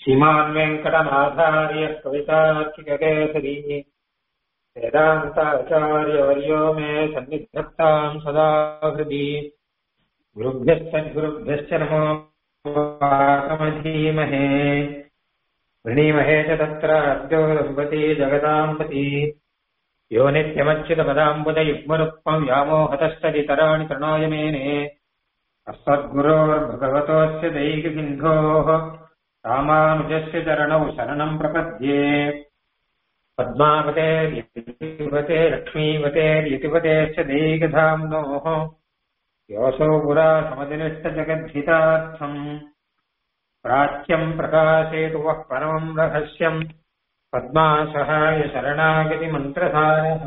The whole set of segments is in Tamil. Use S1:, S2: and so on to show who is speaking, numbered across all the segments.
S1: श्रीमान् वेङ्कटनाथार्य कवितार्किककेसरी वेदान्ताचार्यवर्यो मे सन्निधत्ताम् सदा हृदि गुरुभ्यश्च गुरुभ्यश्च नमो वाकमधीमहे वृणीमहे च तत्र अद्यो दम्पती जगताम् पति यो नित्यमच्युतपदाम्बुदयुग्मरुक्मम् व्यामोहतस्तदितराणि प्रणोय मेने अस्मद्गुरोर्भगवतोऽस्य दैकसिन्धोः रामानुजस्य चरणौ शरणम् प्रपद्ये पद्मावतेर्यतिपते लक्ष्मीवतेर्यतिपतेश्च दैकधाम्नोः योऽसौ पुरा समदिनिष्टजगद्धितार्थम् प्राच्यम् प्रकाशेतु वः परमम् रहस्यम् पद्मासहाय शरणागतिमन्त्रधारः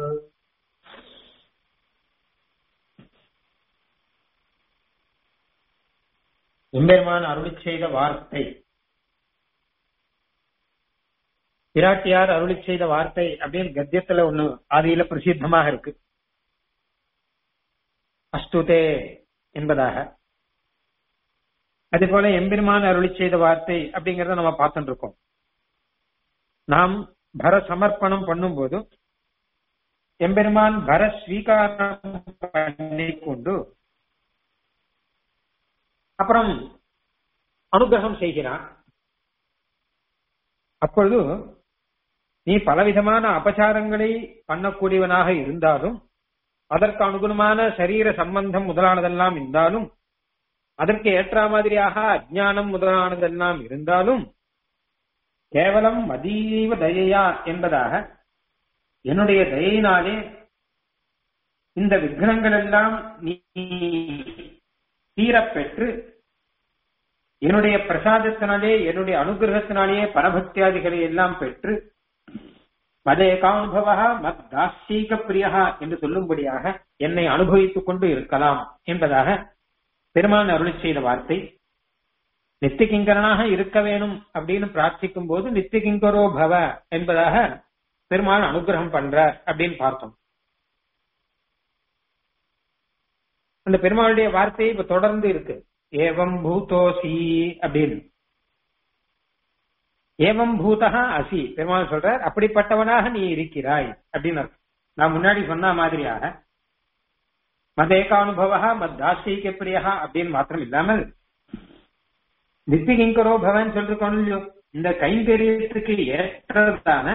S1: எம்பெருமான் அருளிச் செய்த வார்த்தை பிராட்டியார் அருளிச் செய்த வார்த்தை அப்படின்னு கத்தியத்துல ஒண்ணு ஆதியில பிரசித்தமாக இருக்கு அஸ்துதே என்பதாக அதே போல எம்பெருமான் அருளிச் செய்த வார்த்தை அப்படிங்கறத நம்ம பார்த்துட்டு இருக்கோம் நாம் பர சமர்ப்பணம் பண்ணும்போது எம்பெருமான் பர ஸ்வீகாரம் பண்ணிக்கொண்டு அப்புறம் அனுகிரகம் செய்கிறான் அப்பொழுது நீ பலவிதமான அபச்சாரங்களை பண்ணக்கூடியவனாக இருந்தாலும் அதற்கு அனுகுணமான சரீர சம்பந்தம் முதலானதெல்லாம் இருந்தாலும் அதற்கு ஏற்ற மாதிரியாக அஜானம் முதலானதெல்லாம் இருந்தாலும் கேவலம் மதீவ தயையா என்பதாக என்னுடைய தயையினாலே இந்த விக்னங்கள் எல்லாம் நீ தீரப்பெற்று என்னுடைய பிரசாதத்தினாலே என்னுடைய அனுகிரகத்தினாலேயே பரபக்தியாதிகளை எல்லாம் பெற்று மதேகானுபவா மத் தாஸ்தீக பிரியா என்று சொல்லும்படியாக என்னை அனுபவித்துக் கொண்டு இருக்கலாம் என்பதாக பெருமான் அருளி செய்த வார்த்தை நித்தியகிங்கரனாக இருக்க வேணும் அப்படின்னு பிரார்த்திக்கும் போது நித்தியகிங்கரோ பவ என்பதாக பெருமாள் அனுகிரகம் பண்றார் அப்படின்னு பார்த்தோம் அந்த பெருமாளுடைய வார்த்தை இப்ப தொடர்ந்து இருக்கு ஏவம் பூதோசி அப்படின்னு ஏவம் பூதகா அசி பெருமாள் சொல்றார் அப்படிப்பட்டவனாக நீ இருக்கிறாய் அப்படின்னு நான் முன்னாடி சொன்ன மாதிரியாக மதேகானுபவா மத் தாசிக பிரியா அப்படின்னு மாத்திரம் இல்லாமல் நித்திகிங்கரோ பவன் சொல்லிருக்கோம் இல்லையோ இந்த கைங்கரியத்துக்கு ஏற்றதான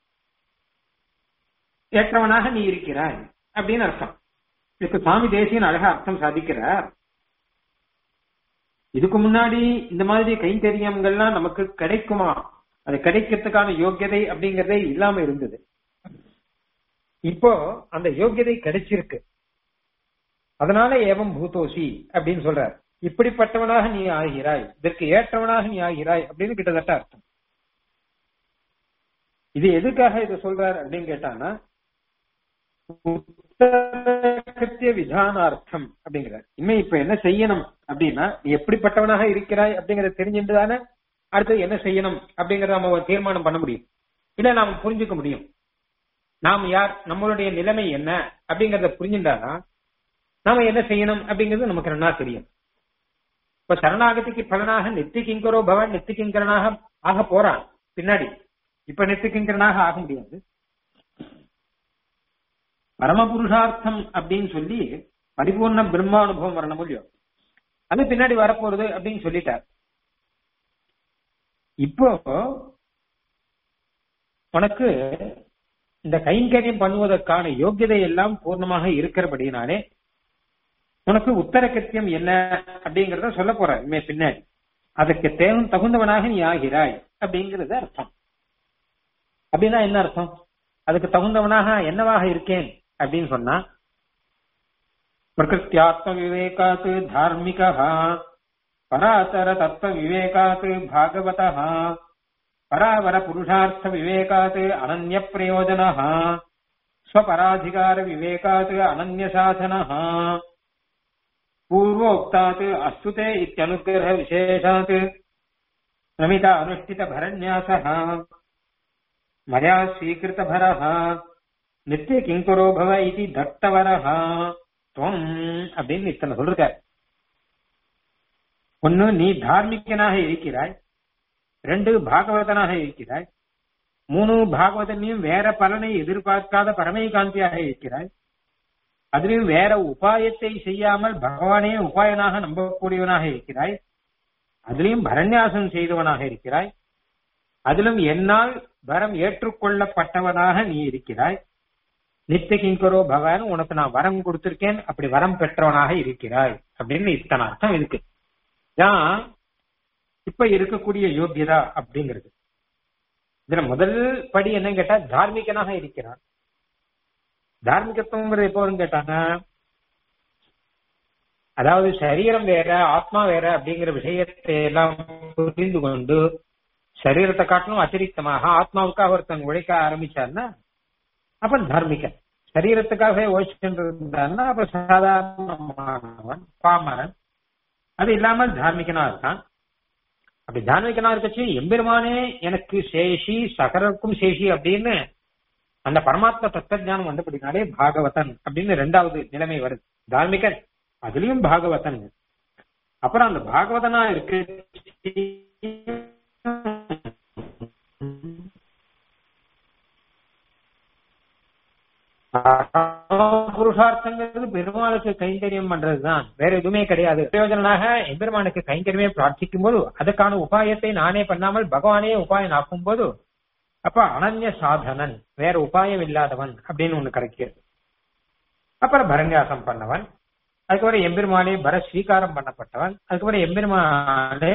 S1: ஏற்றவனாக நீ இருக்கிறாய் அப்படின்னு அர்த்தம் இதுக்கு சுவாமி தேசியன் அழகா அர்த்தம் சாதிக்கிறார் இதுக்கு முன்னாடி இந்த மாதிரி கைங்கரியங்கள்லாம் நமக்கு கிடைக்குமா அது கிடைக்கிறதுக்கான யோக்கியதை அப்படிங்கறதே இல்லாம இருந்தது இப்போ அந்த யோக்கியதை கிடைச்சிருக்கு அதனால ஏவம் பூதோசி அப்படின்னு சொல்றார் இப்படிப்பட்டவனாக நீ ஆகிறாய் இதற்கு ஏற்றவனாக நீ ஆகிறாய் அப்படின்னு கிட்டத்தட்ட அர்த்தம் இது எதுக்காக இதை சொல்றார் அப்படின்னு கேட்டானா உத்தரகிருத்திய விதானார்த்தம் அப்படிங்கிறார் இனிமே இப்ப என்ன செய்யணும் அப்படின்னா நீ எப்படிப்பட்டவனாக இருக்கிறாய் அப்படிங்கறத தெரிஞ்சுட்டு தானே அடுத்தது என்ன செய்யணும் அப்படிங்கறத நம்ம தீர்மானம் பண்ண முடியும் இல்ல நாம புரிஞ்சுக்க முடியும் நாம் யார் நம்மளுடைய நிலைமை என்ன அப்படிங்கறத புரிஞ்சுட்டாதான் நாம என்ன செய்யணும் அப்படிங்கிறது நமக்கு நல்லா தெரியும் இப்ப சரணாகதிக்கு பலனாக நித்தி கிங்கரோ பவன் நித்தி கிங்கரனாக ஆக போறான் பின்னாடி இப்ப நித்தி கிங்கரனாக ஆக முடியாது பரமபுருஷார்த்தம் அப்படின்னு சொல்லி பரிபூர்ண பிரம்மானுபவம் வரணும் இல்லையோ அது பின்னாடி வரப்போறது அப்படின்னு சொல்லிட்டார் இப்போ உனக்கு இந்த கைங்கரியம் பண்ணுவதற்கான யோகியதை எல்லாம் பூர்ணமாக இருக்கிறபடினாலே உனக்கு உத்தர கிருத்தியம் என்ன அப்படிங்கறத சொல்ல போற இனிமே பின்னாடி அதுக்கு தேவம் தகுந்தவனாக நீ ஆகிறாய் அப்படிங்கிறது அர்த்தம் அப்படின்னா என்ன அர்த்தம் அதுக்கு தகுந்தவனாக என்னவாக இருக்கேன் அப்படின்னு சொன்னா பிரகிருத்தியாத்ம விவேகாத் தார்மிகா பராசர தத்துவ விவேகாத் பாகவத பராவர புருஷார்த்த விவேகாத் அனன்ய பிரயோஜன ஸ்வபராதிகார விவேகாத் அனன்ய சாதன पूर्वोक्तात् अस्तुते इत्यनुग्रह विशेषात् नमित अनुष्ठित भरन्यासः मया स्वीकृत भरः நித்திய கிங்குரோ பவ இது தட்டவரஹா துவம் அப்படின்னு இத்தனை சொல்றார் ஒன்னு நீ தார்மிகனாக இருக்கிறாய் ரெண்டு பாகவதனாக இருக்கிறாய் மூணு பாகவதனையும் வேற பலனை எதிர்பார்க்காத பரமை காந்தியாக இருக்கிறாய் அதிலும் வேற உபாயத்தை செய்யாமல் பகவானே உபாயனாக நம்பக்கூடியவனாக இருக்கிறாய் அதிலும் பரண்யாசம் செய்தவனாக இருக்கிறாய் அதிலும் என்னால் வரம் ஏற்றுக்கொள்ளப்பட்டவனாக நீ இருக்கிறாய் நித்திய கிங்கரோ பகவான் உனக்கு நான் வரம் கொடுத்திருக்கேன் அப்படி வரம் பெற்றவனாக இருக்கிறாய் அப்படின்னு இத்தனை அர்த்தம் இருக்கு தான் இப்ப இருக்கக்கூடிய யோகியதா அப்படிங்கிறது இதுல முதல் படி என்னன்னு கேட்டா தார்மீகனாக இருக்கிறான் தார்மீகத்துவங்கிறது எப்போ வரும்னு கேட்டாங்கன்னா அதாவது சரீரம் வேற ஆத்மா வேற அப்படிங்கிற விஷயத்தை எல்லாம் புரிந்து கொண்டு சரீரத்தை காட்டிலும் அतिरिक्तமாக ஆத்மாவுக்காக ஒருத்தன் உழைக்க ஆரம்பிச்சாருன்னா அப்ப தார்மிகன் சரீரத்துக்காகவே உழைச்சுட்டு இருந்தாருன்னா அப்ப சாதாரணமானவன் பாமரன் அது இல்லாமல் தார்மிகனா இருக்கான் அப்படி தார்மிகனா இருக்கச்சு எம்பெருமானே எனக்கு சேஷி சகரருக்கும் சேஷி அப்படின்னு அந்த பரமாத்ம தத்துவஞானம் வந்தபடினாலே பாகவதன் அப்படின்னு ரெண்டாவது நிலைமை வருது தார்மிகன் அதுலயும் பாகவதன் அப்புறம் அந்த பாகவதனா இருக்கு புருஷார்த்தங்கிறது பெருமாளுக்கு கைங்கரியம் பண்றதுதான் வேற எதுவுமே கிடையாது பிரயோஜனாக எம்பெருமானுக்கு கைங்கரியமே பிரார்த்திக்கும் போது அதுக்கான உபாயத்தை நானே பண்ணாமல் பகவானே உபாயம் ஆக்கும் போது அப்ப அனன்ய சாதனன் வேற உபாயம் இல்லாதவன் அப்படின்னு ஒண்ணு கிடைக்கிறது அப்புறம் பரண்யாசம் பண்ணவன் அதுக்கப்புறம் எம்பெருமானே பர ஸ்வீகாரம் பண்ணப்பட்டவன் அதுக்கப்புறம் எம்பெருமானே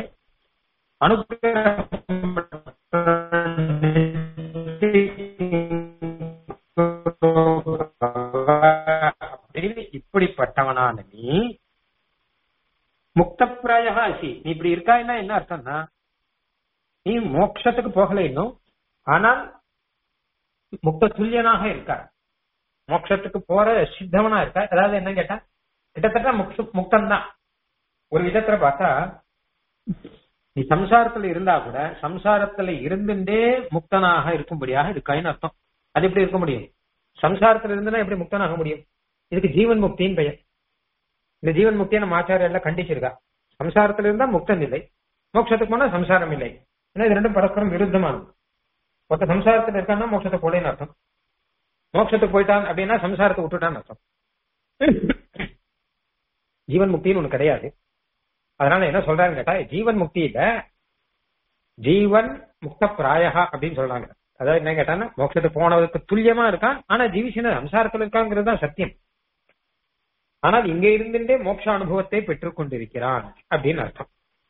S1: அப்படின்னு இப்படிப்பட்டவனான நீ முக்தப்பிராய அசி நீ இப்படி இருக்காய்னா என்ன அர்த்தம்னா நீ மோட்சத்துக்கு போகல இன்னும் ஆனால் முக்த துல்லியனாக இருக்கார் மோட்சத்துக்கு போற சித்தவனா இருக்கா அதாவது என்ன கேட்டா கிட்டத்தட்ட முக்து முக்தம் தான் ஒரு விதத்துல பார்த்தா நீ சம்சாரத்துல இருந்தா கூட சம்சாரத்துல இருந்துட்டே முக்தனாக இருக்கும்படியாக இருக்காயின்னு அர்த்தம் அது எப்படி இருக்க முடியும் சம்சாரத்துல இருந்துனா எப்படி முக்தனாக முடியும் இதுக்கு ஜீவன் முக்தின்னு பெயர் இந்த ஜீவன் முக்தியை நம்ம ஆச்சாரிய எல்லாம் கண்டிச்சிருக்கா சம்சாரத்துல இருந்தா முக்தன் இல்லை மோட்சத்துக்கு போனா சம்சாரம் இல்லை ஏன்னா இது ரெண்டும் பரஸ்பரம் விருத்தமானது ஒருத்த சம்சாரத்துல இருக்கான்னா மோட்சத்தை போலேன்னு அர்த்தம் மோட்சத்துக்கு போயிட்டான் அப்படின்னா சம்சாரத்தை விட்டுட்டான்னு அர்த்தம் ஜீவன் முக்தின்னு ஒண்ணு கிடையாது அதனால என்ன சொல்றாருன்னு கேட்டா ஜீவன் முக்தியில ஜீவன் முக்த பிராயகா அப்படின்னு சொல்றாங்க அதாவது என்ன கேட்டான்னா மோட்சத்துக்கு போனதுக்கு துல்லியமா இருக்கான் ஆனா ஜீவிசின சம்சாரத்துல இருக்காங்கிறது தான் சத்தியம் ஆனால் இங்க இருந்துட்டே மோட்ச அனுபவத்தை பெற்றுக் கொண்டிருக்கிறான் அப்படின்னு அர்த்தம்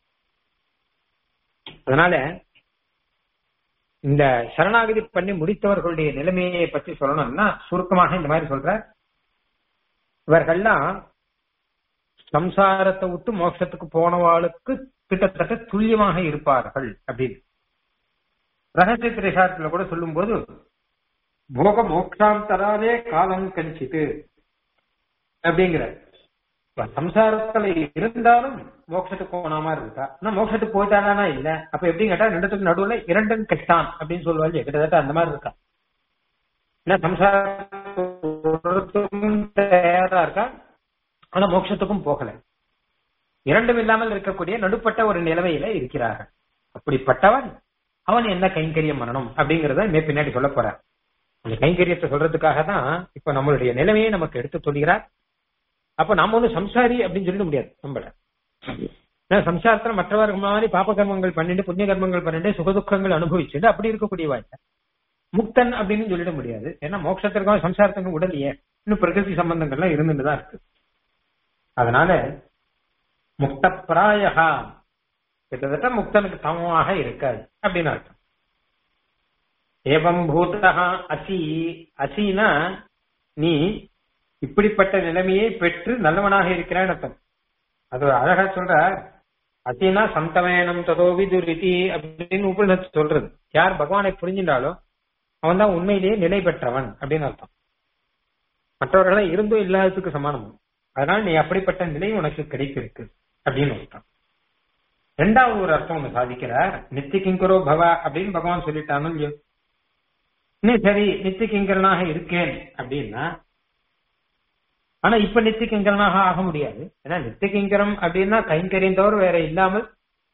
S1: அதனால இந்த சரணாகதி பண்ணி முடித்தவர்களுடைய நிலைமையை பற்றி சொல்லணும்னா சுருக்கமாக இந்த மாதிரி சொல்ற இவர்கள்லாம் சம்சாரத்தை விட்டு மோட்சத்துக்கு போனவாளுக்கு கிட்டத்தட்ட துல்லியமாக இருப்பார்கள் அப்படின்னு ரகசிய திரைசாரத்துல கூட சொல்லும் போது போக மோக்ஷாம் தராதே காலம் கஞ்சித்து அப்படிங்கிற சம்சாரத்துல இருந்தாலும் மோட்சத்துக்கு போன மாதிரி இருக்கா ஆனா மோட்சத்துக்கு போயிட்டானா இல்ல அப்ப எப்படி கேட்டா ரெண்டுத்துக்கு நடுவுல இரண்டும் கெட்டான் அப்படின்னு சொல்லுவாங்க கிட்டத்தட்ட அந்த மாதிரி இருக்கா ஏன்னா சம்சாரத்துக்கும் தயாரா இருக்கா ஆனா மோட்சத்துக்கும் போகல இரண்டும் இல்லாமல் இருக்கக்கூடிய நடுப்பட்ட ஒரு நிலைமையில இருக்கிறார்கள் அப்படிப்பட்டவன் அவன் என்ன கைங்கரியம் பண்ணணும் அப்படிங்கறத மே பின்னாடி சொல்ல போற அந்த கைங்கரியத்தை சொல்றதுக்காக தான் இப்ப நம்மளுடைய நிலைமையை நமக்கு எடுத்து சொல்கிறார் அப்ப நம்ம ஒண்ணு சம்சாரி அப்படின்னு சொல்ல முடியாது நம்மள சம்சாரத்துல மற்றவர்கள் மாதிரி பாப கர்மங்கள் பண்ணிட்டு புண்ணிய கர்மங்கள் பண்ணிட்டு சுகதுக்கங்கள் அனுபவிச்சுட்டு அப்படி இருக்கக்கூடிய வாய்ப்பு முக்தன் அப்படின்னு சொல்லிட முடியாது ஏன்னா மோட்சத்திற்கும் சம்சாரத்துக்கும் உடலையே இன்னும் பிரகிருதி சம்பந்தங்கள்லாம் இருந்துட்டு தான் இருக்கு அதனால முக்த பிராயகா கிட்டத்தட்ட முக்தனுக்கு சமமாக இருக்காது அப்படின்னு அர்த்தம் ஏவம் பூதா அசி அசினா நீ இப்படிப்பட்ட நிலைமையை பெற்று நல்லவனாக இருக்கிறான் அர்த்தம் அது அழகா சொல்ற அசினா சந்தமேனம் ததோ விதுரிதி அப்படின்னு உபநிஷத்து சொல்றது யார் பகவானை புரிஞ்சின்றாலோ அவன் தான் உண்மையிலேயே நிலை பெற்றவன் அப்படின்னு அர்த்தம் மற்றவர்களை இருந்தும் இல்லாததுக்கு சமானம் அதனால நீ அப்படிப்பட்ட நிலை உனக்கு கிடைத்திருக்கு அப்படின்னு அர்த்தம் ரெண்டாவது ஒரு அர்த்தம் ஒண்ணு சாதிக்கிறார் நித்திய கிங்கரோ பவ அப்படின்னு பகவான் சொல்லிட்டானு நீ சரி நித்திய கிங்கரனாக இருக்கேன் அப்படின்னா ஆனா இப்ப நித்திய கிங்கரனாக ஆக முடியாது ஏன்னா நித்திய கிங்கரம் அப்படின்னா கைங்கரியம் தவிர வேற இல்லாமல்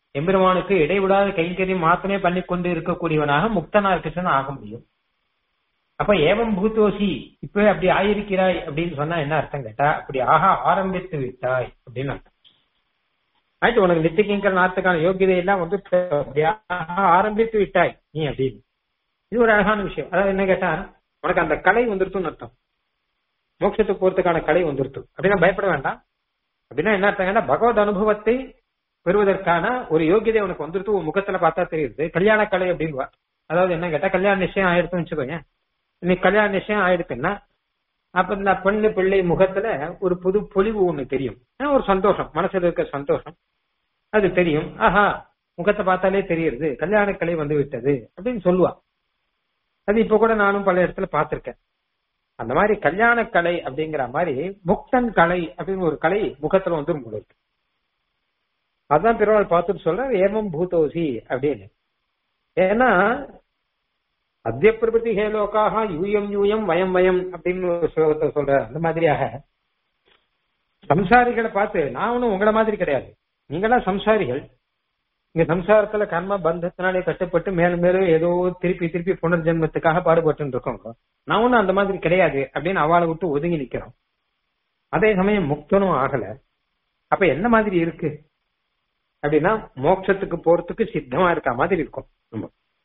S1: எம்பெருமானுக்கு இடைவிடாத கைங்கரியம் மாத்திரமே பண்ணி கொண்டு இருக்கக்கூடியவனாக முக்தனா இருக்கச்சுன்னு ஆக முடியும் அப்ப ஏவம் பூத்தோசி இப்ப அப்படி ஆயிருக்கிறாய் அப்படின்னு சொன்னா என்ன அர்த்தம் கேட்டா அப்படி ஆக ஆரம்பித்து விட்டாய் அப்படின்னு அர்த்தம் ஆயிட்டு உனக்கு நித்தியங்கிற நாத்துக்கான யோகியதை எல்லாம் வந்து அப்படி ஆக ஆரம்பித்து விட்டாய் நீ அப்படின்னு இது ஒரு அழகான விஷயம் அதாவது என்ன கேட்டா உனக்கு அந்த கலை வந்துருத்துன்னு அர்த்தம் மோட்சத்துக்கு போறதுக்கான கலை வந்துருத்து அப்படின்னா பயப்பட வேண்டாம் அப்படின்னா என்ன அர்த்தம் கேட்டா பகவத் அனுபவத்தை பெறுவதற்கான ஒரு யோகியதை உனக்கு வந்துருத்து உன் முகத்துல பார்த்தா தெரியுது கல்யாண கலை அப்படின்னு அதாவது என்ன கேட்டா கல்யாண நிச்சயம் ஆயிடுத்துன்னு வச்சுக்கோங்க இன்னைக்கு கல்யாண நிச்சயம் ஆயிடுச்சுன்னா அப்ப இந்த பெண்ணு பிள்ளை முகத்துல ஒரு புது பொலிவு ஒண்ணு தெரியும் ஏன்னா ஒரு சந்தோஷம் மனசுல இருக்க சந்தோஷம் அது தெரியும் ஆஹா முகத்தை பார்த்தாலே தெரியுது கல்யாண கலை வந்து விட்டது அப்படின்னு சொல்லுவா அது இப்ப கூட நானும் பல இடத்துல பார்த்திருக்கேன் அந்த மாதிரி கல்யாண கலை அப்படிங்கிற மாதிரி முக்தன் கலை அப்படின்னு ஒரு கலை முகத்துல வந்து உங்களுக்கு அதான் பெருமாள் பார்த்துட்டு சொல்ற ஏமம் பூதோசி அப்படின்னு ஏன்னா அத்திய பிரபதி ஹேலோக்காக யூயம் யூயம் வயம் வயம் அப்படின்னு ஒரு ஸ்லோகத்தை சொல்ற அந்த மாதிரியாக சம்சாரிகளை பார்த்து நான் ஒன்னும் உங்களை மாதிரி கிடையாது நீங்களாம் சம்சாரிகள் இங்க சம்சாரத்துல கர்ம பந்தத்தினாலே கட்டுப்பட்டு மேலும் மேலும் ஏதோ திருப்பி திருப்பி புனர்ஜென்மத்துக்காக பாடுபட்டு இருக்கோம் நான் ஒன்னும் அந்த மாதிரி கிடையாது அப்படின்னு அவளை விட்டு ஒதுங்கி நிக்கிறோம் அதே சமயம் முக்தனும் ஆகல அப்ப என்ன மாதிரி இருக்கு அப்படின்னா மோட்சத்துக்கு போறதுக்கு சித்தமா இருக்க மாதிரி இருக்கும் நம்ம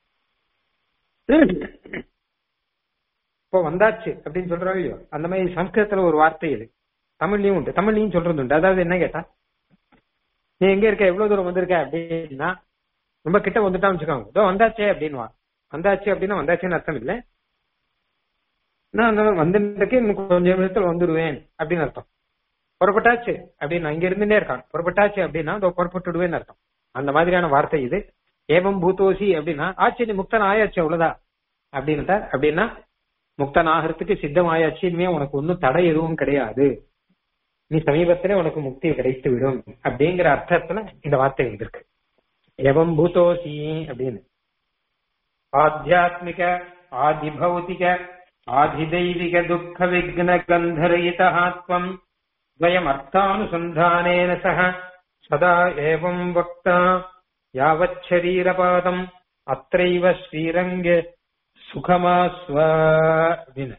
S1: இப்போ வந்தாச்சு அப்படின்னு சொல்றாங்க இல்லையோ அந்த மாதிரி சம்ஸ்கிருதத்துல ஒரு வார்த்தை இது தமிழ்லயும் உண்டு தமிழ்லயும் சொல்றது உண்டு அதாவது என்ன கேட்டா நீ எங்க இருக்க எவ்வளவு தூரம் வந்திருக்க அப்படின்னா ரொம்ப கிட்ட வந்துட்டான்னு வச்சுக்கோங்க இதோ வந்தாச்சே அப்படின்வா வந்தாச்சு அப்படின்னா வந்தாச்சுன்னு அர்த்தம் இல்லை நான் அந்த வந்துருக்கு இன்னும் கொஞ்சம் நிமிஷத்துல வந்துடுவேன் அப்படின்னு அர்த்தம் புறப்பட்டாச்சு அப்படின்னு அங்க இருந்துட்டே இருக்கான் புறப்பட்டாச்சு அப்படின்னா இதோ புறப்பட்டுடுவேன்னு அர்த்தம் அந்த மாதிரியான வார்த்தை இது ஏவம் பூத்தோசி அப்படின்னா ஆச்சு நீ முக்தன் ஆயாச்சு அவ்வளவுதான் அப்படின்னு அப்படின்னா முக்தன் ஆகிறதுக்கு சித்தம் ஆயாச்சு இனிமே உனக்கு ஒன்னும் தடை எதுவும் கிடையாது நீ சமீபத்திலே உனக்கு முக்தி கிடைத்து விடும் அப்படிங்கிற அர்த்தத்துல இந்த வார்த்தை வந்திருக்கு எவம் பூதோசி அப்படின்னு ஆத்தியாத்மிக ஆதிபௌதிக ஆதிதைவிக துக்க விக்ன கந்தரயிதாத்வம் द्वयम् अर्थानुसन्धानेन सह सदा एवम् वक्ता यावच्छरीरपादम् अत्रैव श्रीरङ्गे சுகமாஸ்வ அப்படின்னு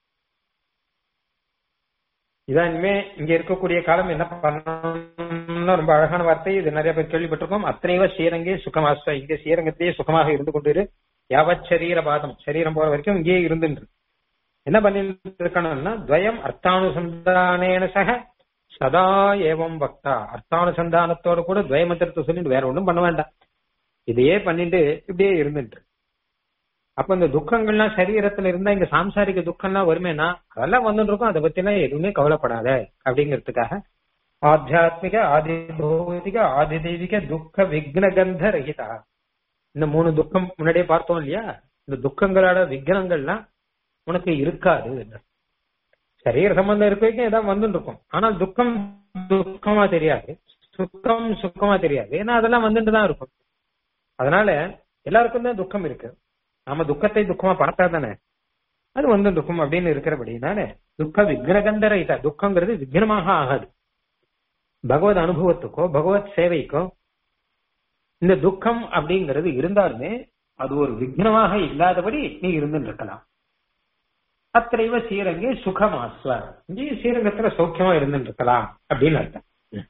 S1: இதான் இனிமே இங்க இருக்கக்கூடிய காலம் என்ன பண்ணணும்னா ரொம்ப அழகான வார்த்தை இது நிறைய பேர் கேள்விப்பட்டிருக்கோம் அத்தனைவ ஸ்ரீரங்கே சுகமாஸ்வ இங்க ஸ்ரீரங்கத்தையே சுகமாக இருந்து கொண்டிரு யாவத் சரீர பாதம் சரீரம் போற வரைக்கும் இங்கேயே இருந்துன்று என்ன பண்ணிட்டு இருக்கணும்னா துவயம் அர்த்தானுசந்தானேன சக சதா ஏவம் பக்தா அர்த்தானுசந்தானத்தோட கூட துவயமந்திரத்தை சொல்லிட்டு வேற ஒண்ணும் பண்ண வேண்டாம் இதையே பண்ணிட்டு இப்படியே இருந்துட்டு அப்ப இந்த துக்கங்கள்லாம் சரீரத்துல இருந்தா இங்க சாம்சாரிக துக்கம்லாம் வருமேனா அதெல்லாம் வந்துட்டு இருக்கும் அதை பத்தி எல்லாம் எதுவுமே கவலைப்படாத அப்படிங்கிறதுக்காக ஆத்தியாத்மிக ஆதி பௌதிக ஆதி தெய்வீக துக்க விக்னகந்த ரகிதா இந்த மூணு துக்கம் முன்னாடியே பார்த்தோம் இல்லையா இந்த துக்கங்களோட விக்னங்கள்லாம் உனக்கு இருக்காது சரீர சம்பந்தம் இருக்க வரைக்கும் ஏதாவது வந்துட்டு இருக்கும் ஆனால் துக்கம் துக்கமா தெரியாது சுக்கம் சுக்கமா தெரியாது ஏன்னா அதெல்லாம் வந்துட்டு தான் இருக்கும் அதனால எல்லாருக்கும் தான் துக்கம் இருக்கு நாம துக்கத்தை துக்கமா பார்த்தா தானே அது வந்து துக்கம் அப்படின்னு இருக்கிறபடினால துக்க விக்னகந்தர இதா துக்கங்கிறது விக்னமாக ஆகாது பகவத் அனுபவத்துக்கோ பகவத் சேவைக்கோ இந்த துக்கம் அப்படிங்கிறது இருந்தாலுமே அது ஒரு விக்னமாக இல்லாதபடி நீ இருந்துட்டு இருக்கலாம் அத்தைவ ஸ்ரீரங்கே சுகமாஸ்வ இங்கே ஸ்ரீரங்கத்துல சௌக்கியமா இருந்துட்டு இருக்கலாம் அப்படின்னு அர்த்தம்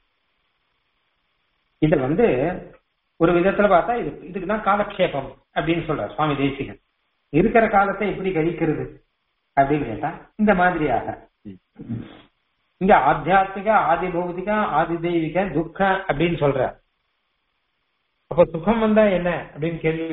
S1: இது வந்து ஒரு விதத்துல பார்த்தா இது இதுக்குதான் காலக்ஷேபம் அப்படின்னு சொல்றார் சுவாமி தேசிகன் இருக்கிற காலத்தை எப்படி கழிக்கிறது அப்படின்னு கேட்டா இந்த மாதிரியாக இங்க ஆத்தியாத்மிக ஆதி பௌதிக ஆதி தெய்வீக துக்க அப்படின்னு சொல்ற அப்ப சுகம் வந்தா என்ன அப்படின்னு கேள்வி